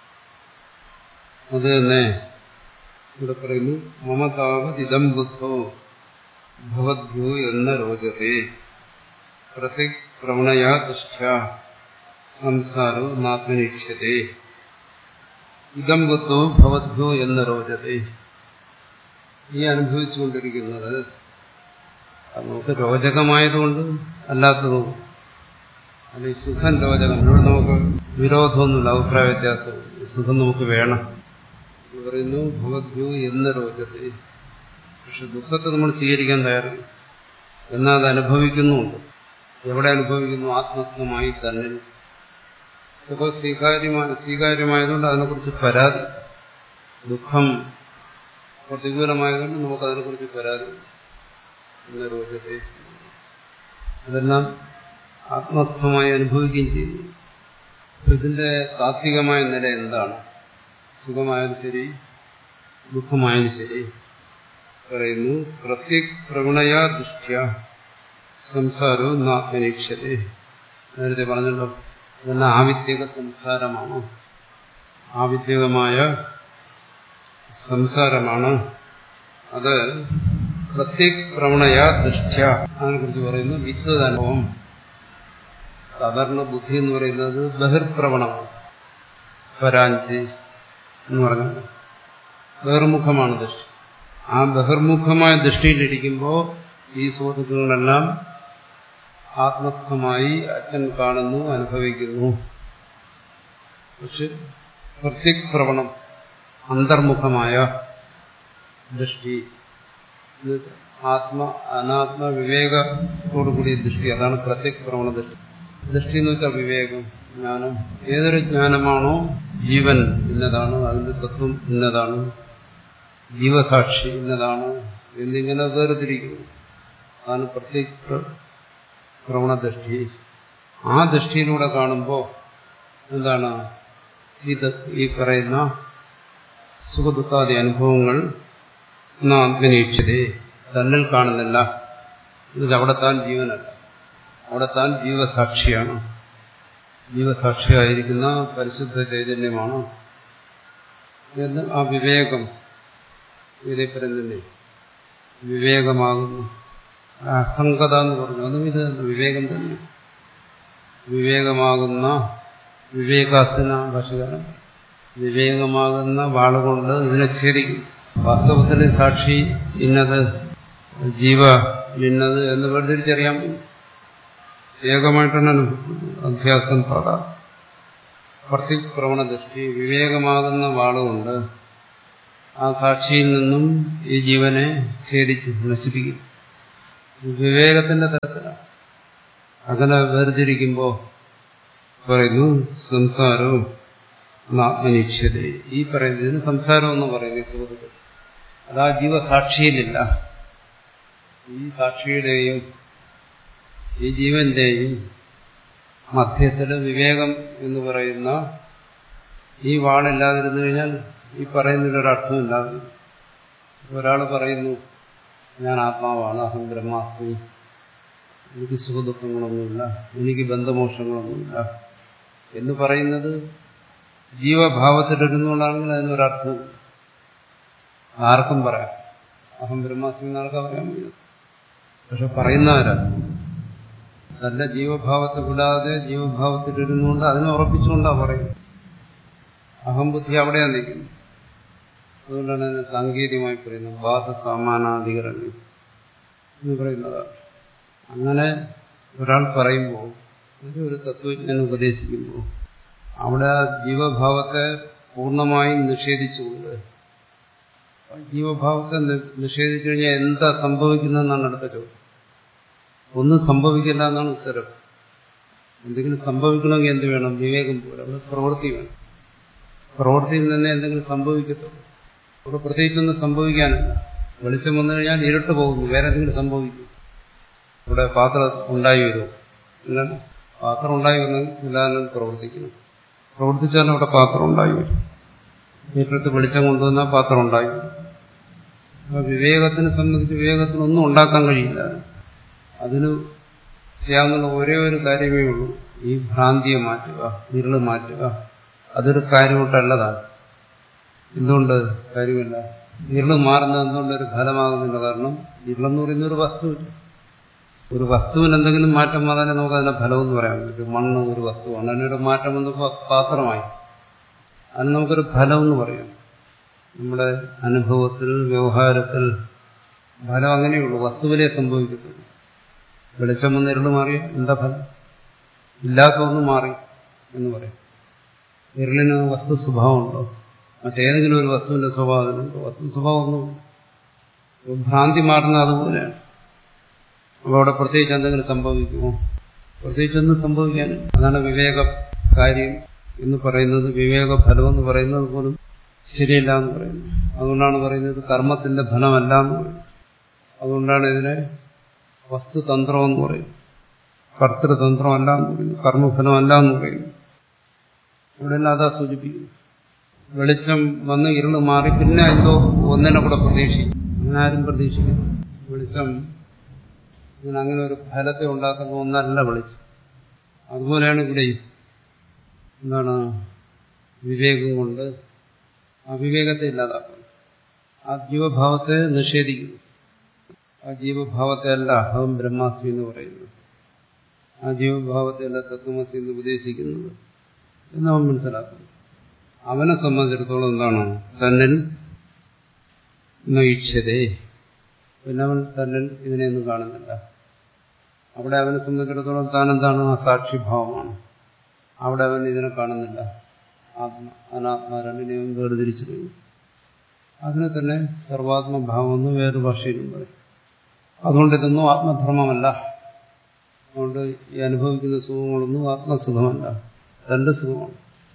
അത് തന്നെ ഇവിടെ പറയുന്നു മമതാവതിദം ബുദ്ധോ ഭവദ്ഭ്യോ എന്ന രോചത്തെ പ്രതിക്രമണയാ തിഷ്ഠ സംസാരോ നാത്മനിക്ഷ്യത്തെ ഇതം ബുദ്ധോ ഭവദ്ഭ്യോ എന്ന രോചത്തെ ഈ അനുഭവിച്ചുകൊണ്ടിരിക്കുന്നത് അത് നമുക്ക് രോചകമായതുകൊണ്ട് അല്ലാത്തതും അല്ലെങ്കിൽ സുഖം രോചകം ഇവിടെ നമുക്ക് വിരോധമൊന്നുമില്ല അഭിപ്രായ വ്യത്യാസം സുഖം നമുക്ക് വേണം എന്ന് പറയുന്നു ഭഗവദ്ഭ്യൂ എന്ന രോഗത്തെ പക്ഷെ ദുഃഖത്തെ നമ്മൾ സ്വീകരിക്കാൻ തയ്യാറാണ് എന്നാൽ അത് അനുഭവിക്കുന്നുമുണ്ട് എവിടെ അനുഭവിക്കുന്നു ആത്മത്വമായി തന്നെ സുഖം സ്വീകാര്യമായ സ്വീകാര്യമായതുകൊണ്ട് അതിനെക്കുറിച്ച് പരാതി ദുഃഖം പ്രതികൂലമായതുകൊണ്ട് നമുക്ക് അതിനെക്കുറിച്ച് പരാതി എന്ന രോഗത്തെ അതെല്ലാം ആത്മത്വമായി അനുഭവിക്കുകയും ചെയ്യുന്നു ഇതിന്റെ താത്വികമായ നില എന്താണ് സുഖമായാലും ശരി ദുഃഖമായാലും ശരി പറയുന്നു പ്രത്യേക് പ്രവണയാ ദൃഷ്ട്യ സംസാരവും നാത്മനീക്ഷതേ നേരത്തെ പറഞ്ഞല്ലോ ഇതെല്ലാം ആവിദ്യക സംസാരമാണ് ആവിദ്യകമായ സംസാരമാണ് അത് പ്രത്യേക് പ്രവണയാ ദൃഷ്ട്യ അതിനെക്കുറിച്ച് പറയുന്നു വിദ്വത് അനുഭവം സാധാരണ ബുദ്ധി എന്ന് പറയുന്നത് ബഹിർപ്രവണമാണ് പരാഞ്ചി എന്ന് പറഞ്ഞാൽ ബഹിർമുഖമാണ് ദൃഷ്ടി ആ ബഹിർമുഖമായ ദൃഷ്ടിയിലിരിക്കുമ്പോൾ ഈ സുഹൃത്തുക്കളെല്ലാം ആത്മസ്ഥമായി അച്ഛൻ കാണുന്നു അനുഭവിക്കുന്നു പക്ഷെ പ്രത്യേക് പ്രവണം അന്തർമുഖമായ ദൃഷ്ടി ആത്മ അനാത്മ വിവേകത്തോടുകൂടിയ ദൃഷ്ടി അതാണ് പ്രത്യേക് പ്രവണ ദൃഷ്ടി ദൃഷ്ടി എന്ന് വെച്ചാൽ വിവേകം ജ്ഞാനം ഏതൊരു ജ്ഞാനമാണോ ജീവൻ ഇന്നതാണ് അതിന്റെ തത്വം ഇന്നതാണ് ജീവസാക്ഷി ഇന്നതാണ് എന്നിങ്ങനെ വേർതിരിക്കുന്നു അതാണ് പ്രത്യേക പ്രവണദൃഷ്ടി ആ ദൃഷ്ടിയിലൂടെ കാണുമ്പോൾ എന്താണ് ഇത് ഈ പറയുന്ന സുഖദുഃഖാദി അനുഭവങ്ങൾ ആത്മനീക്ഷതേ തന്നിൽ കാണുന്നില്ല ഇത് അവിടെ താൻ ജീവനല്ല അവിടെ താൻ ജീവസാക്ഷിയാണ് ജീവസാക്ഷിയായിരിക്കുന്ന പരിശുദ്ധ ചൈതന്യമാണ് എന്ന് ആ വിവേകം ഇതിനെ പറയുന്നില്ലേ വിവേകമാകുന്നു അസംഗത എന്ന് പറഞ്ഞു അതും ഇത് വിവേകം തന്നെ വിവേകമാകുന്ന വിവേകാസന ഭാഷകാരൻ വിവേകമാകുന്ന വാളുകൊണ്ട് ഇതിനെ ഛേദിക്കും വാസ്തവത്തിൽ സാക്ഷി ഇന്നത് ജീവ ഇന്നത് എന്ന് വേർതിരിച്ചറിയാൻ ഏകമായിട്ടാണ് അഭ്യാസം പാടാം പ്രത്യപ്രവണ ദൃഷ്ടി വിവേകമാകുന്ന വാളുകൊണ്ട് ആ സാക്ഷിയിൽ നിന്നും ഈ ജീവനെ ഛേദിച്ച് നശിപ്പിക്കും വിവേകത്തിന്റെ തരത്തിലാണ് അങ്ങനെ വേർതിരിക്കുമ്പോൾ പറയുന്നു സംസാരവും ആത്മനിശ്ചത ഈ പറയുന്നതിന് സംസാരം എന്ന് പറയുന്നത് സുഹൃത്തുക്കൾ അതാ ജീവസാക്ഷിയിലില്ല ഈ സാക്ഷിയുടെയും ഈ ജീവന്റെയും മധ്യത്തില് വിവേകം എന്ന് പറയുന്ന ഈ വാളില്ലാതിരുന്നു കഴിഞ്ഞാൽ ഈ പറയുന്നതിലൊരർത്ഥമില്ലാതെ ഒരാൾ പറയുന്നു ഞാൻ ആത്മാവാണ് അഹം ബ്രഹ്മാസ്മി എനിക്ക് സുഖദുഃഖങ്ങളൊന്നുമില്ല എനിക്ക് ബന്ധമോഷങ്ങളൊന്നുമില്ല എന്ന് പറയുന്നത് ജീവഭാവത്തിലിരുന്നുകൊണ്ടാണെങ്കിൽ അതിനൊരർത്ഥം ആർക്കും പറയാം അഹം ബ്രഹ്മാസ്മി എന്നാർക്കാ പറയാൻ കഴിയും പക്ഷെ പറയുന്നവരാ നല്ല ജീവഭാവത്തെ വിടാതെ ജീവഭാവത്തിലിരുന്നുകൊണ്ട് അതിനെ ഉറപ്പിച്ചുകൊണ്ടാ പറയുന്നത് അഹംബുദ്ധി അവിടെയാണ് നിൽക്കുന്നത് അതുകൊണ്ടാണ് അതിനെ സാങ്കേതികമായി പറയുന്നത് ബാധ സമാനാധികരണം എന്ന് പറയുന്നതാണ് അങ്ങനെ ഒരാൾ പറയുമ്പോൾ ഒരു തത്വജ്ഞൻ ഉപദേശിക്കുമ്പോൾ അവിടെ ആ ജീവഭാവത്തെ പൂർണ്ണമായും നിഷേധിച്ചുകൊണ്ട് ജീവഭാവത്തെ നിഷേധിച്ചു കഴിഞ്ഞാൽ എന്താ സംഭവിക്കുന്നതെന്നാണ് അടുത്ത ചോദ്യം ഒന്നും സംഭവിക്കില്ല എന്നാണ് ഉത്തരം എന്തെങ്കിലും സംഭവിക്കണമെങ്കിൽ എന്ത് വേണം വിവേകം പോലെ അവിടെ പ്രവൃത്തി വേണം പ്രവൃത്തിയിൽ തന്നെ എന്തെങ്കിലും സംഭവിക്കത്തുള്ളൂ അവിടെ പ്രത്യേകിച്ചൊന്നും സംഭവിക്കാനില്ല വെളിച്ചം വന്നു കഴിഞ്ഞാൽ ഇരുട്ട് പോകുന്നു വേറെ എന്തെങ്കിലും സംഭവിക്കും ഇവിടെ പാത്രം ഉണ്ടായി വരുമോ ഇല്ല പാത്രം ഉണ്ടായി വന്നെങ്കിൽ എല്ലാവരും പ്രവർത്തിക്കുന്നു പ്രവർത്തിച്ചാൽ അവിടെ പാത്രം ഉണ്ടായി വരും വീട്ടിലത്ത് വെളിച്ചം കൊണ്ടുവന്നാൽ പാത്രം ഉണ്ടായി വരും അപ്പൊ വിവേകത്തിനെ സംബന്ധിച്ച് വിവേകത്തിനൊന്നും ഉണ്ടാക്കാൻ കഴിയില്ല അതിന് ചെയ്യാവുന്ന ഒരേ ഒരു കാര്യമേ ഉള്ളൂ ഈ ഭ്രാന്തിയെ മാറ്റുക ഇരുള് മാറ്റുക അതൊരു കാര്യമായിട്ടല്ലതാണ് എന്തുകൊണ്ട് കാര്യമില്ല ഇരുള് മാറുന്നത് എന്തുകൊണ്ടൊരു ഫലമാകുന്നില്ല കാരണം ഇരുളെന്ന് പറയുന്ന ഒരു വസ്തുവില്ല ഒരു വസ്തുവിന് എന്തെങ്കിലും മാറ്റം വന്നാലേ നമുക്ക് അതിന്റെ ഫലമെന്ന് പറയാൻ പറ്റും മണ്ണ് ഒരു വസ്തുവാണ് അതിനൊരു മാറ്റം വന്നപ്പോൾ പാത്രമായി അതിന് നമുക്കൊരു ഫലമെന്ന് പറയാം നമ്മുടെ അനുഭവത്തിൽ വ്യവഹാരത്തിൽ ഫലം അങ്ങനെയുള്ളൂ വസ്തുവിലേ സംഭവിക്കത്തുള്ളൂ വെളിച്ചം വന്ന് ഇരുള് മാറി എന്താ ഫലം ഇല്ലാത്ത ഒന്ന് മാറി എന്ന് പറയും ഇരുളിന് വസ്തു സ്വഭാവമുണ്ടോ മറ്റേതെങ്കിലും ഒരു വസ്തുവിന്റെ സ്വഭാവത്തിനുണ്ടോ വസ്തു സ്വഭാവമൊന്നും ഭ്രാന്തി മാറുന്ന അതുപോലെയാണ് അപ്പോൾ അവിടെ പ്രത്യേകിച്ച് എന്തെങ്കിലും സംഭവിക്കുമോ പ്രത്യേകിച്ചൊന്നും സംഭവിക്കാനും അതാണ് വിവേക കാര്യം എന്ന് പറയുന്നത് വിവേക ഫലം എന്ന് പറയുന്നത് പോലും ശരിയല്ല എന്ന് പറയുന്നു അതുകൊണ്ടാണ് പറയുന്നത് കർമ്മത്തിന്റെ ഫലമല്ല എന്ന് പറയുന്നത് അതുകൊണ്ടാണ് ഇതിനെ വസ്തുതന്ത്രം എന്ന് പറയുന്നത് കർത്തൃതന്ത്രമല്ല എന്ന് പറയുന്നു കർമ്മഫലമല്ല എന്ന് പറയുന്നു ഇവിടെ എല്ലാം അതാ സൂചിപ്പിക്കുന്നു വെളിച്ചം വന്ന് ഇരുള് മാറി പിന്നെ എന്തോ ഒന്നിനെ കൂടെ പ്രതീക്ഷിക്കും അങ്ങനെ ആരും പ്രതീക്ഷിക്കുന്നു വെളിച്ചം ഇതിന് അങ്ങനെ ഒരു ഫലത്തെ ഉണ്ടാക്കുന്ന ഒന്നല്ല വെളിച്ചം അതുപോലെയാണ് ഇവിടെയും എന്താണ് വിവേകം കൊണ്ട് അവിവേകത്തെ ഇല്ലാതാക്കുന്നു ആ ജീവഭാവത്തെ നിഷേധിക്കുന്നു ആ ജീവഭാവത്തെ അല്ല അഹം ബ്രഹ്മാസ്മി എന്ന് പറയുന്നത് ആ ജീവഭാവത്തെ അല്ല തത്വമസി എന്ന് ഉപദേശിക്കുന്നത് എന്ന് അവൻ മനസ്സിലാക്കുന്നു അവനെ സംബന്ധിച്ചിടത്തോളം എന്താണ് തന്നിൽ നയിച്ചതേ പിന്നെ അവൻ തന്നിൽ ഇതിനെയൊന്നും കാണുന്നില്ല അവിടെ അവനെ സംബന്ധിച്ചിടത്തോളം താൻ എന്താണ് ആ സാക്ഷിഭാവമാണ് അവിടെ അവൻ ഇതിനെ കാണുന്നില്ല ആത്മ അനാത്മ രണ്ടിനെയും വേർതിരിച്ചു കഴിഞ്ഞു അതിനെ തന്നെ സർവാത്മഭാവം എന്ന് വേറൊരു ഭാഷയിലും പറയും അതുകൊണ്ട് ഇതൊന്നും ആത്മധർമ്മമല്ല അതുകൊണ്ട് ഈ അനുഭവിക്കുന്ന സുഖങ്ങളൊന്നും ആത്മസുഖമല്ല രണ്ട് സുഖമാണ്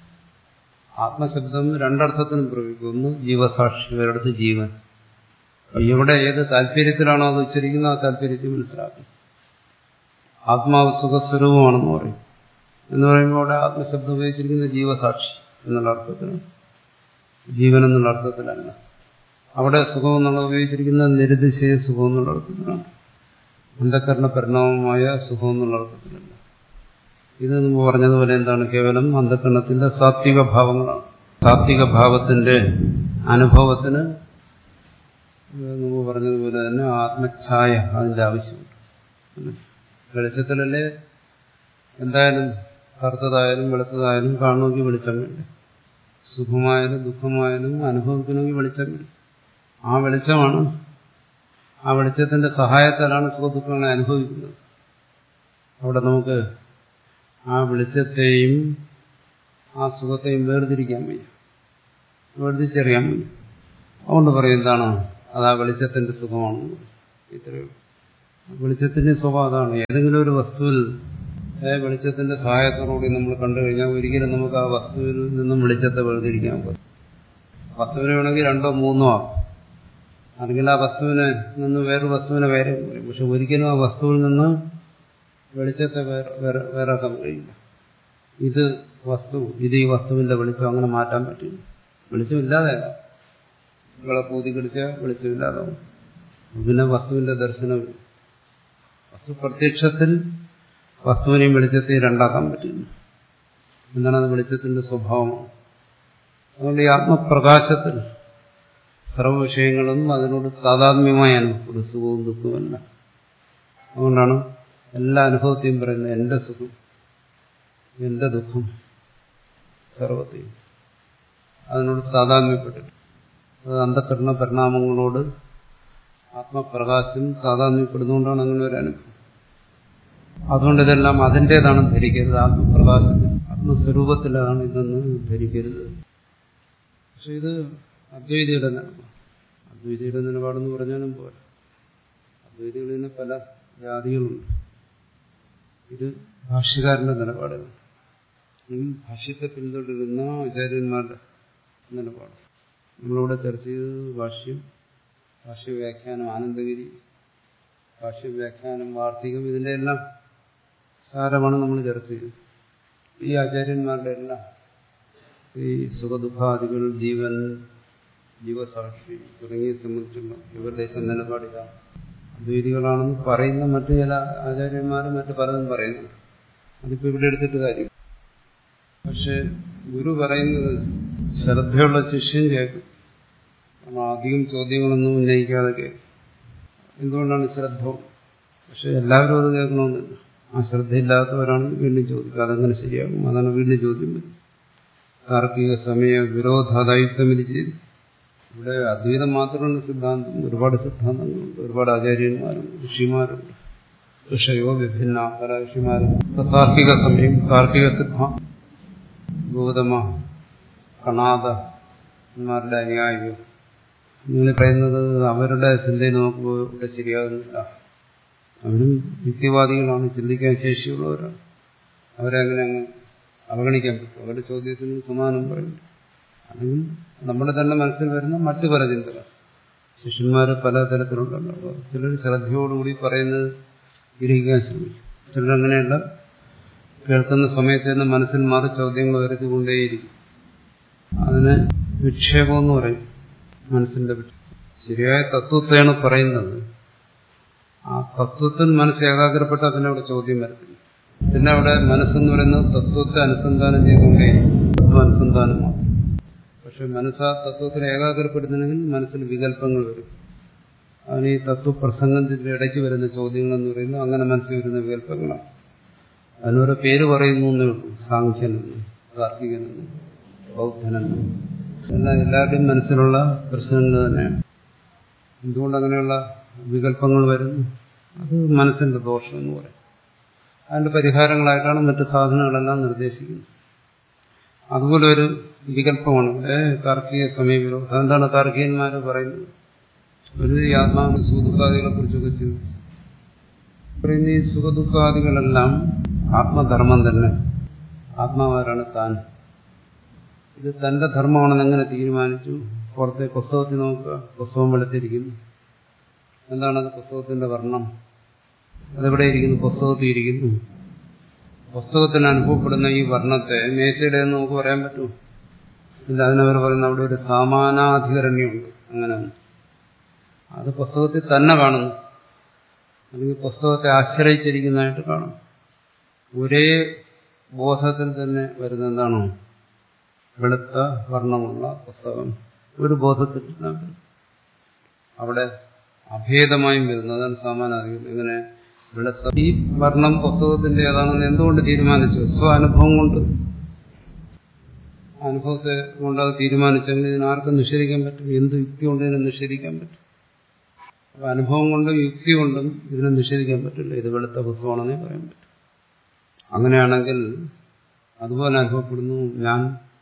ആത്മശബ്ദം രണ്ടർത്ഥത്തിനും പ്രയോഗിക്കും ഒന്ന് ജീവസാക്ഷി ഒരിടത്ത് ജീവൻ എവിടെ ഏത് താല്പര്യത്തിലാണോ അത് ഉച്ചരിക്കുന്നത് ആ താല്പര്യത്തിൽ മനസ്സിലാക്കും ആത്മാവ് സുഖസ്വരൂപമാണെന്ന് പറയും എന്ന് പറയുമ്പോൾ അവിടെ ആത്മശബ്ദം ഉപയോഗിച്ചിരിക്കുന്ന ജീവസാക്ഷി എന്നുള്ള അർത്ഥത്തിലാണ് ജീവൻ എന്നുള്ള അർത്ഥത്തിലല്ല അവിടെ സുഖം എന്നുള്ള ഉപയോഗിച്ചിരിക്കുന്ന നിരുതിശയ സുഖം എന്നുള്ള അർത്ഥത്തിലാണ് അന്ധകരണ പരിണാമമായ സുഖം എന്നുള്ള അർത്ഥത്തിലല്ല ഇത് മുമ്പ് പറഞ്ഞതുപോലെ എന്താണ് കേവലം അന്ധകരണത്തിന്റെ സാത്വിക ഭാവങ്ങളാണ് സാത്വിക ഭാവത്തിന്റെ അനുഭവത്തിന് മുമ്പ് പറഞ്ഞതുപോലെ തന്നെ ആത്മഛായ അതിന്റെ ആവശ്യമുണ്ട് വെളിച്ചത്തിലല്ലേ എന്തായാലും കറുത്തതായാലും വെളുത്തതായാലും കാണണമെങ്കിൽ വെളിച്ചം വേണ്ടേ സുഖമായാലും ദുഃഖമായാലും അനുഭവിക്കണമെങ്കിൽ വെളിച്ചം വേണം ആ വെളിച്ചമാണ് ആ വെളിച്ചത്തിന്റെ സഹായത്താലാണ് സുഖദുഃഖങ്ങളെ അനുഭവിക്കുന്നത് അവിടെ നമുക്ക് ആ വെളിച്ചത്തെയും ആ സുഖത്തെയും വേർതിരിക്കാൻ വയ്യ വേർതിരിച്ചറിയാൻ വയ്യ അതുകൊണ്ട് പറയും എന്താണ് അതാ വെളിച്ചത്തിന്റെ സുഖമാണ് ഇത്രയേ ഉള്ളൂ. വെളിച്ചത്തിന്റെ സ്വഭാവം അതാണ് ഏതെങ്കിലും ഒരു വസ്തുവിൽ ഏ, വെളിച്ചത്തിന്റെ സഹായത്തോടുകൂടി നമ്മൾ കണ്ടു കഴിഞ്ഞാൽ ഒരിക്കലും നമുക്ക് ആ വസ്തുവിൽ നിന്നും വെളിച്ചത്തെ വേർതിരിക്കാൻ പറ്റും വസ്തുവിനെ വേണമെങ്കിൽ രണ്ടോ മൂന്നോ ആവും അല്ലെങ്കിൽ ആ വസ്തുവിനെ നിന്ന് വേറൊരു വസ്തുവിനെ വേറെ പറയും പക്ഷെ ഒരിക്കലും ആ വസ്തുവിൽ നിന്ന് വെളിച്ചത്തെ വേറെ വേറെ- വേറാക്കാൻ കഴിയില്ല ഇത് വസ്തു ഇത് ഈ വസ്തുവിന്റെ വെളിച്ചം അങ്ങനെ മാറ്റാൻ പറ്റില്ല വെളിച്ചമില്ലാതെ വിളക്ക് ഊതിക്കിടിച്ച വെളിച്ചമില്ലാതാവും പിന്നെ വസ്തുവിന്റെ ദർശനം വസ്തു പ്രത്യക്ഷത്തിൽ വസ്തുവിനെയും വെളിച്ചത്തെയും രണ്ടാക്കാൻ പറ്റില്ല എന്താണ് അത് വെളിച്ചത്തിന്റെ സ്വഭാവമാണ് അതുകൊണ്ട് ഈ ആത്മപ്രകാശത്തിൽ സർവ്വ വിഷയങ്ങളും അതിനോട് താതാത്മ്യമായി അനുഭവപ്പെടും സുഖവും ദുഃഖവുമല്ല അതുകൊണ്ടാണ് എല്ലാ അനുഭവത്തെയും പറയുന്നത് എന്റെ സുഖം എന്റെ ദുഃഖം സർവത്തെയും അതിനോട് താതാത്മ്യപ്പെട്ടിട്ട് അത് അന്ധകരണ പരിണാമങ്ങളോട് ആത്മപ്രകാശം താതാത്മ്യപ്പെടുന്നതുകൊണ്ടാണ് അങ്ങനെ ഒരു അനുഭവം അതുകൊണ്ട് ഇതെല്ലാം അതിൻ്റെതാണ് ധരിക്കരുത് ആത്മപ്രകാശത്തിൽ ആത്മസ്വരൂപത്തിലാണ് ഇതെന്ന് ധരിക്കരുത് പക്ഷെ ഇത് അദ്വൈതിയുടെ നിലപാട് അദ്വൈതിയുടെ നിലപാടെന്ന് പറഞ്ഞാലും പോലെ അദ്വൈതികളിൽ തന്നെ പല ജാതികളുണ്ട് ഇത് ഭാഷ്യകാരന്റെ നിലപാടുകൾ അല്ലെങ്കിൽ ഭാഷ്യത്തെ പിന്തുടരുന്ന ആചാര്യന്മാരുടെ നിലപാട് നമ്മളിവിടെ ചർച്ച ചെയ്തത് ഭാഷ്യം ഭാഷ്യവ്യാഖ്യാനം ആനന്ദഗിരി ഭാഷ്യവ്യാഖ്യാനം വാർത്തികം ഇതിന്റെ എല്ലാം സാരമാണ് നമ്മൾ ചർച്ച ചെയ്തത് ഈ ആചാര്യന്മാരുടെ എല്ലാം ഈ സുഖദുഃഖാദികൾ ജീവൻ ജീവസാക്ഷി തുടങ്ങിയ സംബന്ധിച്ചുള്ള ഇവരുടെയൊക്കെ നിലപാടിതാണ് അദ്വൈതികളാണെന്ന് പറയുന്ന മറ്റു ചില ആചാര്യന്മാരും മറ്റു പലതും പറയുന്നു അതിപ്പോ ഇവിടെ എടുത്തിട്ട് കാര്യം പക്ഷെ ഗുരു പറയുന്നത് ശ്രദ്ധയുള്ള ശിഷ്യൻ കേൾക്കും കാരണം അധികം ചോദ്യങ്ങളൊന്നും ഉന്നയിക്കാതെ കേൾക്കും എന്തുകൊണ്ടാണ് ശ്രദ്ധ പക്ഷെ എല്ലാവരും അത് കേൾക്കണമെന്നില്ല ആ ശ്രദ്ധയില്ലാത്തവരാണെങ്കിൽ വീണ്ടും ചോദിക്കും അതെങ്ങനെ ശരിയാകും അതാണ് വീണ്ടും ചോദ്യം വരും താർക്കിക സമയ വിരോധാദായിത്വം ഇത് ചെയ്തു ഇവിടെ അദ്വൈതം മാത്രമല്ല സിദ്ധാന്തം ഒരുപാട് സിദ്ധാന്തങ്ങളുണ്ട് ഒരുപാട് ആചാര്യന്മാരുണ്ട് ഋഷിമാരുണ്ട് ഋഷയോ വിഭിന്ന പല ഋഷിമാരുണ്ട് താർക്കിക സമയം താർക്കിക സിദ്ധാന്തം ഗൗതമ കണാദന്മാരുടെ അനുയായികൾ നിങ്ങൾ പറയുന്നത് അവരുടെ ചിന്തയിൽ നോക്കുമ്പോൾ ഇവിടെ ശരിയാകുന്നില്ല അവരും യുക്തിവാദികളാണ് ചിന്തിക്കാൻ ശേഷിയുള്ളവരാണ് അവരെ അങ്ങനെ അങ്ങ് അവഗണിക്കാൻ പറ്റും അവരുടെ ചോദ്യത്തിന് സമാനം പറയും അല്ലെങ്കിൽ നമ്മുടെ തന്നെ മനസ്സിൽ വരുന്ന മറ്റു പല ചിന്തകൾ ശിഷ്യന്മാർ പല തരത്തിലുണ്ടല്ലോ ചിലർ ശ്രദ്ധയോടുകൂടി പറയുന്നത് ഗ്രഹിക്കാൻ ശ്രമിക്കും ചിലർ അങ്ങനെയല്ല കേൾക്കുന്ന സമയത്ത് തന്നെ മനസ്സിൽ മാറി ചോദ്യങ്ങൾ വരുത്തിക്കൊണ്ടേയിരിക്കും അതിന് വിക്ഷേപം എന്ന് പറയും മനസ്സിന്റെ ശരിയായ തത്വത്തെയാണ് പറയുന്നത് ആ തത്വത്തിൽ മനസ്സ് ഏകാഗ്രപ്പെട്ടാൽ പിന്നെ അവിടെ ചോദ്യം വരത്തില്ല പിന്നെ അവിടെ മനസ്സെന്ന് പറയുന്നത് തത്വത്തെ അനുസന്ധാനം ചെയ്തുകൊണ്ടേയിരിക്കും തത്വ അനുസന്ധാനം മാത്രം പക്ഷെ മനസ്സ് ആ തത്വത്തിൽ ഏകാഗ്രപ്പെടുത്തണമെങ്കിൽ മനസ്സിൽ വികല്പങ്ങൾ വരും അതിന് ഈ തത്വപ്രസംഗത്തിന്റെ ഇടയ്ക്ക് വരുന്ന ചോദ്യങ്ങൾ എന്ന് പറയുന്നത് അങ്ങനെ മനസ്സിൽ വരുന്ന വികല്പങ്ങളാണ് അതിനോരോ പേര് പറയുന്നു എന്നേ ഉള്ളൂ സാഖ്യനെന്ന് കാർത്തികനെന്ന് ബൗദ്ധനെന്ന് എല്ലാം എല്ലാവരുടെയും മനസ്സിലുള്ള പ്രശ്നങ്ങൾ തന്നെയാണ് എന്തുകൊണ്ട് അങ്ങനെയുള്ള വികല്പങ്ങൾ വരുന്നു അത് മനസ്സിന്റെ ദോഷം എന്ന് പറയും അതിന്റെ പരിഹാരങ്ങളായിട്ടാണ് മറ്റു സാധനങ്ങളെല്ലാം നിർദ്ദേശിക്കുന്നത് അതുപോലെ ഒരു വികല്പമാണ് ഏ താർക്കിക സമീപനം അതെന്താണ് താർക്കികന്മാർ പറയുന്നത് ഒരു ഈ ആത്മാവിന്റെ സുഖദുഃഖാദികളെ കുറിച്ചൊക്കെ ചിന്തിച്ചു പറയുന്ന ഈ സുഖദുഃഖാദികളെല്ലാം ആത്മധർമ്മം തന്നെ ആത്മാവാരാണ് താൻ ഇത് തന്റെ ധർമ്മമാണെന്ന് എങ്ങനെ തീരുമാനിച്ചു പുറത്തെ പുസ്തകത്തിൽ നോക്കുക പുസ്തകം വെളുത്തിരിക്കുന്നു എന്താണത് പുസ്തകത്തിന്റെ വർണ്ണം അതെവിടെ ഇരിക്കുന്നു പുസ്തകത്തിൽ ഇരിക്കുന്നു പുസ്തകത്തിൽ അനുഭവപ്പെടുന്ന ഈ വർണ്ണത്തെ മേശയുടെ എന്ന് നമുക്ക് പറയാൻ പറ്റുമോ ഇല്ല അതിനവർ പറയുന്ന അവിടെ ഒരു സമാനാധികരണ്യമുണ്ട് അങ്ങനെ അത് പുസ്തകത്തിൽ തന്നെ കാണുന്നു അല്ലെങ്കിൽ പുസ്തകത്തെ ആശ്രയിച്ചിരിക്കുന്നതായിട്ട് കാണും ഒരേ ബോധത്തിൽ തന്നെ വരുന്ന എന്താണോ വെളുത്ത വർണ്ണമുള്ള പുസ്തകം ഒരു ബോധത്തിൽ അവിടെ അഭേദമായും വരുന്നു അതാണ് സാമാനാധികം ഇങ്ങനെ വെളുത്ത ഈ വർണ്ണം പുസ്തകത്തിന്റെ ഏതാണെന്ന് എന്തുകൊണ്ട് തീരുമാനിച്ചു സ്വ അനുഭവം കൊണ്ട് അനുഭവത്തെ കൊണ്ട് അത് തീരുമാനിച്ചെങ്കിൽ ഇതിനാർക്കും നിഷേധിക്കാൻ പറ്റും എന്ത് യുക്തി കൊണ്ട് ഇതിനെ നിഷേധിക്കാൻ പറ്റും അപ്പൊ അനുഭവം കൊണ്ടും യുക്തി കൊണ്ടും ഇതിനെ നിഷേധിക്കാൻ പറ്റില്ല ഇത് വെളുത്ത പുസ്തകമാണെന്നേ പറയാൻ പറ്റും അങ്ങനെയാണെങ്കിൽ അതുപോലെ അനുഭവപ്പെടുന്നു ഞാൻ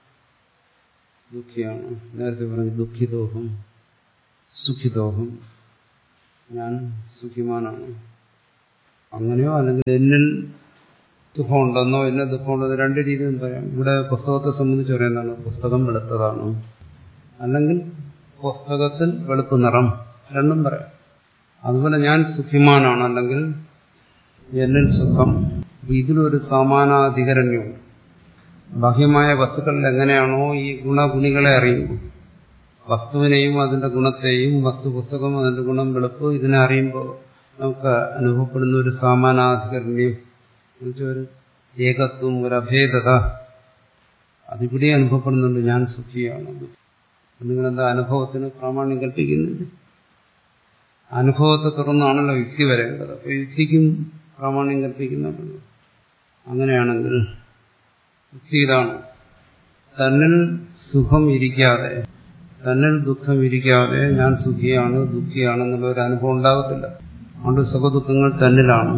ദുഃഖിയാണ് നേരത്തെ പറഞ്ഞു ദുഃഖിതോഹം സുഖിതോഹം ഞാൻ സുഖിമാനാണ് അങ്ങനെയോ അല്ലെങ്കിൽ എന്നിൽ സുഖമുണ്ടെന്നോ എന്നെ ദുഃഖമുണ്ടെന്നോ രണ്ട് രീതിയിലും പറയാം ഇവിടെ പുസ്തകത്തെ സംബന്ധിച്ച് പറയുന്നതാണ് പുസ്തകം വെളുത്തതാണ് അല്ലെങ്കിൽ പുസ്തകത്തിൽ വെളുപ്പ് നിറം രണ്ടും പറയാം അതുപോലെ ഞാൻ സുഖിമാനാണ് അല്ലെങ്കിൽ എന്നിൽ സുഖം ഇതിലൊരു സമാനാധികരണ്യമുണ്ട് ബാഹ്യമായ വസ്തുക്കളിൽ എങ്ങനെയാണോ ഈ ഗുണഗുണികളെ അറിയുമ്പോൾ വസ്തുവിനെയും അതിന്റെ ഗുണത്തെയും വസ്തു പുസ്തകം അതിന്റെ ഗുണം വെളുപ്പ് ഇതിനെ അറിയുമ്പോൾ നമുക്ക് അനുഭവപ്പെടുന്ന ഒരു സമാനാധികരണ്യം എന്നുവെച്ചാൽ ഒരു ഏകത്വം ഒരു അഭേദത അതിവിടെ അനുഭവപ്പെടുന്നുണ്ട് ഞാൻ സുഖിയാണ് നിങ്ങളെന്താ അനുഭവത്തിന് പ്രാമാണ്യം കൽപ്പിക്കുന്നില്ല അനുഭവത്തെ തുടർന്നാണല്ലോ യുക്തി വരേണ്ടത് അപ്പൊ യുക്തിക്കും പ്രാമാണ്യം കൽപ്പിക്കുന്നുണ്ടല്ലോ അങ്ങനെയാണെങ്കിൽ യുക്തി ഇതാണ് തന്നിൽ സുഖം ഇരിക്കാതെ തന്നിൽ ദുഃഖം ഇരിക്കാതെ ഞാൻ സുഖിയാണ് ദുഃഖിയാണെന്നുള്ള ഒരു അനുഭവം ഉണ്ടാകത്തില്ല അതുകൊണ്ട് സുഖദുഃഖങ്ങൾ തന്നിലാണ്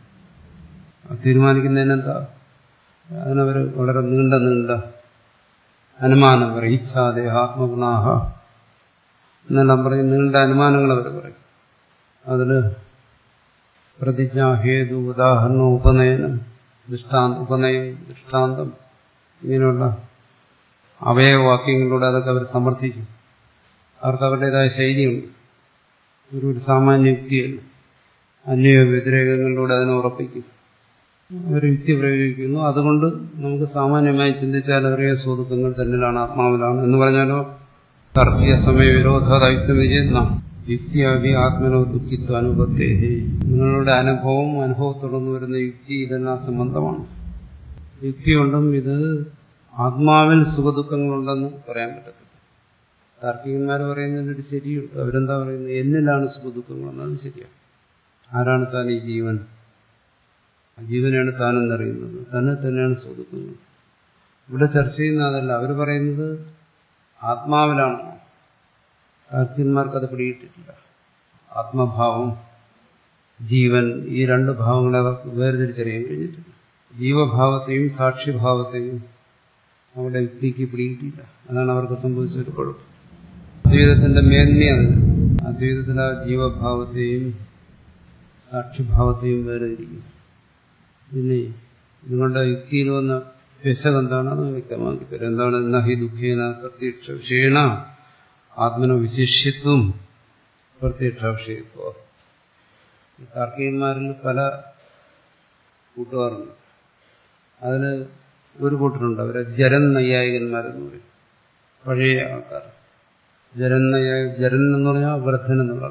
തീരുമാനിക്കുന്നതിനെന്താ അതിനവർ വളരെ നീണ്ട നീണ്ട അനുമാനം പറയും ഇച്ഛാദേ ആത്മഗുണാഹ എന്നെല്ലാം പറഞ്ഞ് നീണ്ട അനുമാനങ്ങൾ അവർ പറയും അതില് പ്രതിജ്ഞ ഹേതു ഉദാഹരണം ഉപനയനം ദൃഷ്ടാന്ത ഉപനയം ദൃഷ്ടാന്തം ഇങ്ങനെയുള്ള അവയവവാക്യങ്ങളിലൂടെ അതൊക്കെ അവർ സമർത്ഥിക്കും അവർക്ക് അവരുടേതായ ശൈലിയുണ്ട് ഒരു ഒരു സാമാന്യ യുക്തിയല്ല അന്യ വ്യതിരേകങ്ങളിലൂടെ അതിനെ ഉറപ്പിക്കും അവർ യുക്തി പ്രയോഗിക്കുന്നു അതുകൊണ്ട് നമുക്ക് സാമാന്യമായി ചിന്തിച്ചാൽ അറിയാൻ സ്വതുക്കങ്ങൾ തന്നിലാണ് ആത്മാവിലാണ് എന്ന് പറഞ്ഞാലോ തർക്കിയ സമയ വിരോധായുക്തം വിജയുന്ന യുക്തിയാവി ആത്മനോ ദുഃഖിത്വ അനുഭവത്തെ നിങ്ങളുടെ അനുഭവം അനുഭവത്തുടർന്ന് വരുന്ന യുക്തി ഇതെല്ലാം സംബന്ധമാണ് യുക്തിയുണ്ടും ഇത് ആത്മാവിൽ സുഖദുഃഖങ്ങളുണ്ടെന്ന് പറയാൻ പറ്റത്തില്ല താർക്കികന്മാർ പറയുന്നതിനൊരു ശരിയുണ്ട് അവരെന്താ പറയുന്നത് എന്നിലാണ് സുഖദുഃഖങ്ങളെന്നത് ശരിയാണ് ആരാണ് താൻ ഈ ജീവൻ ജീവനാണ് താനെന്നറിയുന്നത് തന്നെ തന്നെയാണ് സുഖദുഃഖങ്ങൾ ഇവിടെ ചർച്ച ചെയ്യുന്ന അതല്ല അവർ പറയുന്നത് ആത്മാവിലാണ് താർക്കികന്മാർക്ക് അത് പിടിയിട്ടിട്ടില്ല ആത്മഭാവം ജീവൻ ഈ രണ്ട് ഭാവങ്ങളെ അവർക്ക് വേർതിരിച്ചറിയാൻ കഴിഞ്ഞിട്ടില്ല ജീവഭാവത്തെയും സാക്ഷിഭാവത്തെയും അവിടെ യുക്തിക്ക് പിടിയിട്ടില്ല അതാണ് അവർക്ക് സംഭവിച്ച ഒരു കുഴപ്പം അദ്വൈതത്തിന്റെ മേന്മയത് അദ്വൈതത്തിൽ ആ ജീവഭാവത്തെയും സാക്ഷിഭാവത്തെയും വേർതിരിക്കും പിന്നെ നിങ്ങളുടെ യുക്തിയിൽ വന്ന വ്യസകം എന്താണെന്ന് വ്യക്തമാക്കി തരാം എന്താണ് നഹി ദുഃഖേന പ്രത്യക്ഷ വിഷയണ ആത്മന വിശേഷ്യത്വം പ്രത്യക്ഷ വിഷയത്വം താർക്കികന്മാരിൽ പല കൂട്ടുകാരുണ്ട് അതിന് ഒരു കൂട്ടരുണ്ട് അവരെ ജരൻ നൈയായികന്മാരെന്ന് പറയും പഴയ ആൾക്കാർ ജരൻ നൈയായ ജരൻ എന്ന് പറഞ്ഞാൽ വൃദ്ധൻ എന്നുള്ള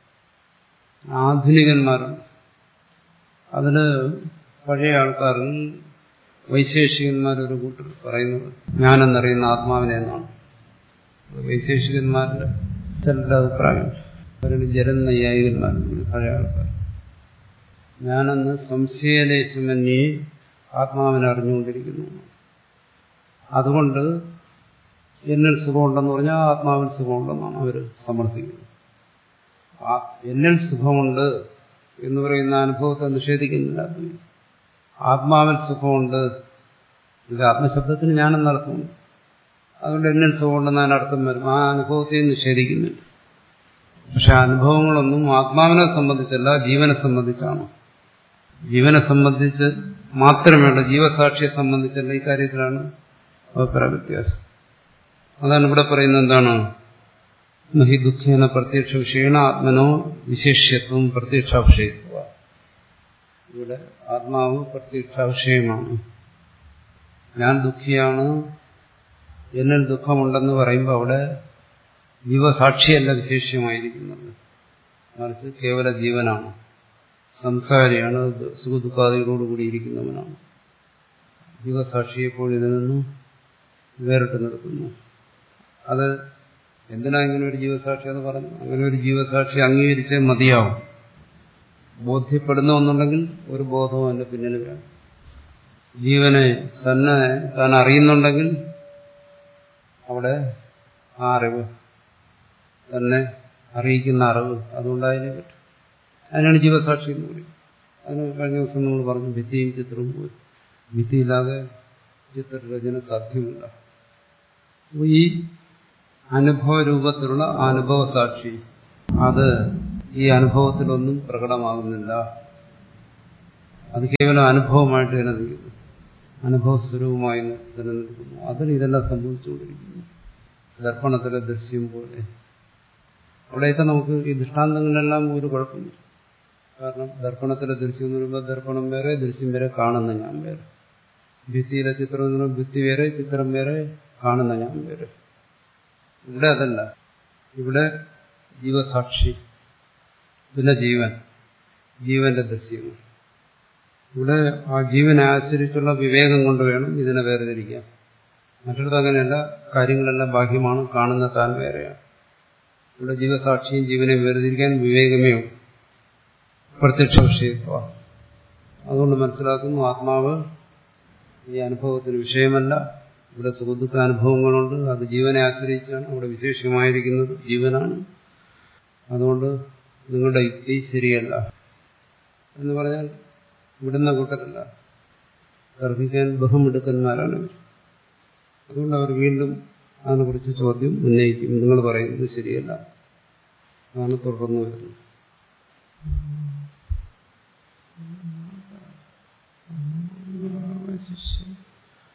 ആധുനികന്മാരുണ്ട് അതിന് പഴയ ആൾക്കാരിൽ വൈശേഷികന്മാരൊരു കൂട്ടർ പറയുന്നത് ഞാനെന്നറിയുന്ന ആത്മാവിനെ എന്നാണ് വൈശേഷികന്മാരുടെ ചിലരുടെ അഭിപ്രായം അവരുടെ ജരൻ നൈയായികന്മാരുണ്ട് പഴയ ആൾക്കാർ ഞാനെന്ന് സംശയലേശമന്യേ ആത്മാവിനെ അറിഞ്ഞുകൊണ്ടിരിക്കുന്നു അതുകൊണ്ട് എന്നിൽ സുഖമുണ്ടെന്ന് പറഞ്ഞാൽ ആത്മാവിൽ സുഖമുണ്ടെന്നാണ് അവർ സമർത്ഥിക്കുന്നത് എന്നിൽ സുഖമുണ്ട് എന്ന് പറയുന്ന അനുഭവത്തെ നിഷേധിക്കുന്നില്ല ആത്മാവിൽ സുഖമുണ്ട് ഇത് ആത്മശബ്ദത്തിന് ഞാനെന്നർത്ഥമുണ്ട് അതുകൊണ്ട് എന്നിൽ സുഖമുണ്ടെന്ന് അതിനർത്ഥം വരും ആ അനുഭവത്തെ നിഷേധിക്കുന്നില്ല പക്ഷെ അനുഭവങ്ങളൊന്നും ആത്മാവിനെ സംബന്ധിച്ചല്ല ജീവനെ സംബന്ധിച്ചാണ് ജീവനെ സംബന്ധിച്ച് മാത്രമേയുള്ളൂ ജീവസാക്ഷിയെ സംബന്ധിച്ചല്ല ഈ കാര്യത്തിലാണ് അഭിപ്രായ വ്യത്യാസം അതാണ് ഇവിടെ പറയുന്നത് എന്താണ് നഹി ദുഃഖേന പ്രത്യക്ഷ വിഷയണ ആത്മനോ വിശേഷ്യത്വം പ്രത്യക്ഷാവിഷയത്വ ഇവിടെ ആത്മാവ് പ്രത്യക്ഷാവിഷയമാണ് ഞാൻ ദുഃഖിയാണ് എന്നിൽ ദുഃഖമുണ്ടെന്ന് പറയുമ്പോൾ അവിടെ ജീവസാക്ഷിയല്ല വിശേഷ്യമായിരിക്കുന്നത് മറിച്ച് കേവല ജീവനാണ് സംസാരിയാണ് സുഖദുഃഖാദികളോടുകൂടി ഇരിക്കുന്നവനാണ് ജീവസാക്ഷിയെപ്പോൾ ഇതിൽ നിന്നും വേറിട്ട് നിർത്തുന്നു അത് എന്തിനാ ഇങ്ങനെ ഒരു ജീവസാക്ഷി എന്ന് പറഞ്ഞു അങ്ങനെ ഒരു ജീവസാക്ഷി അംഗീകരിച്ചേ മതിയാവും ബോധ്യപ്പെടുന്ന ഒന്നുണ്ടെങ്കിൽ ഒരു ബോധവും അതിന്റെ പിന്നിൽ വേണം ജീവനെ തന്നെ താൻ അറിയുന്നുണ്ടെങ്കിൽ അവിടെ ആ അറിവ് തന്നെ അറിയിക്കുന്ന അറിവ് അതുകൊണ്ടായതിനെ പറ്റും അതിനാണ് ജീവസാക്ഷി എന്ന് പറയും അതിന് കഴിഞ്ഞ ദിവസം നമ്മൾ പറഞ്ഞു ഭിത്തിയും ചിത്രവും പോയി ഭിത്തിയില്ലാതെ ചിത്രരചന സാധ്യമല്ല അപ്പോൾ ഈ അനുഭവ രൂപത്തിലുള്ള അനുഭവ സാക്ഷി അത് ഈ അനുഭവത്തിലൊന്നും പ്രകടമാകുന്നില്ല അത് കേവലം അനുഭവമായിട്ട് തന്നെ നിൽക്കുന്നു അനുഭവ സ്വരൂപമായി നിലനിൽക്കുന്നു അതിന് ഇതെല്ലാം സംഭവിച്ചുകൊണ്ടിരിക്കുന്നു ദർപ്പണത്തിലെ ദൃശ്യം പോലെ അവിടെയൊക്കെ നമുക്ക് ഈ ദൃഷ്ടാന്തങ്ങളിലെല്ലാം ഒരു കുഴപ്പമില്ല കാരണം ദർപ്പണത്തിലെ ദൃശ്യം എന്ന് പറയുമ്പോൾ ദർപ്പണം വേറെ ദൃശ്യം വേറെ കാണുന്ന ഞാൻ വേറെ ഭിത്തിയിലെ ചിത്രം എന്ന് പറയുമ്പോൾ ഭിത്തി വേറെ ചിത്രം വേറെ കാണുന്ന ഞാൻ വേറെ ഇവിടെ അതല്ല ഇവിടെ ജീവസാക്ഷി പിന്നെ ജീവൻ ജീവന്റെ ദൃശ്യങ്ങൾ ഇവിടെ ആ ജീവനെ ആശ്രയിച്ചുള്ള വിവേകം കൊണ്ട് വേണം ഇതിനെ വേർതിരിക്കാൻ മറ്റൊരു അങ്ങനെയല്ല കാര്യങ്ങളെല്ലാം ബാഹ്യമാണ് കാണുന്ന താൻ വേറെയാണ് ഇവിടെ ജീവസാക്ഷിയും ജീവനെ വേർതിരിക്കാൻ വിവേകമേ ഉള്ളൂ പ്രത്യക്ഷ വിഷയത്വ അതുകൊണ്ട് മനസ്സിലാക്കുന്നു ആത്മാവ് ഈ അനുഭവത്തിന് വിഷയമല്ല ഇവിടെ സുഹൃത്തുക്ക അനുഭവങ്ങളുണ്ട് അത് ജീവനെ ആശ്രയിച്ചാണ് അവിടെ വിശേഷമായിരിക്കുന്നത് ജീവനാണ് അതുകൊണ്ട് നിങ്ങളുടെ യുക്തി ശരിയല്ല എന്ന് പറഞ്ഞാൽ വിടുന്ന കൂട്ടരല്ല തർക്കിക്കാൻ ബഹുമിടുക്കന്മാരാണ് ഇവർ അതുകൊണ്ട് അവർ വീണ്ടും അതിനെക്കുറിച്ച് ചോദ്യം ഉന്നയിക്കും നിങ്ങൾ പറയുന്നത് ശരിയല്ല അതാണ് തുടർന്നു വരുന്നത് ശിഷ്യ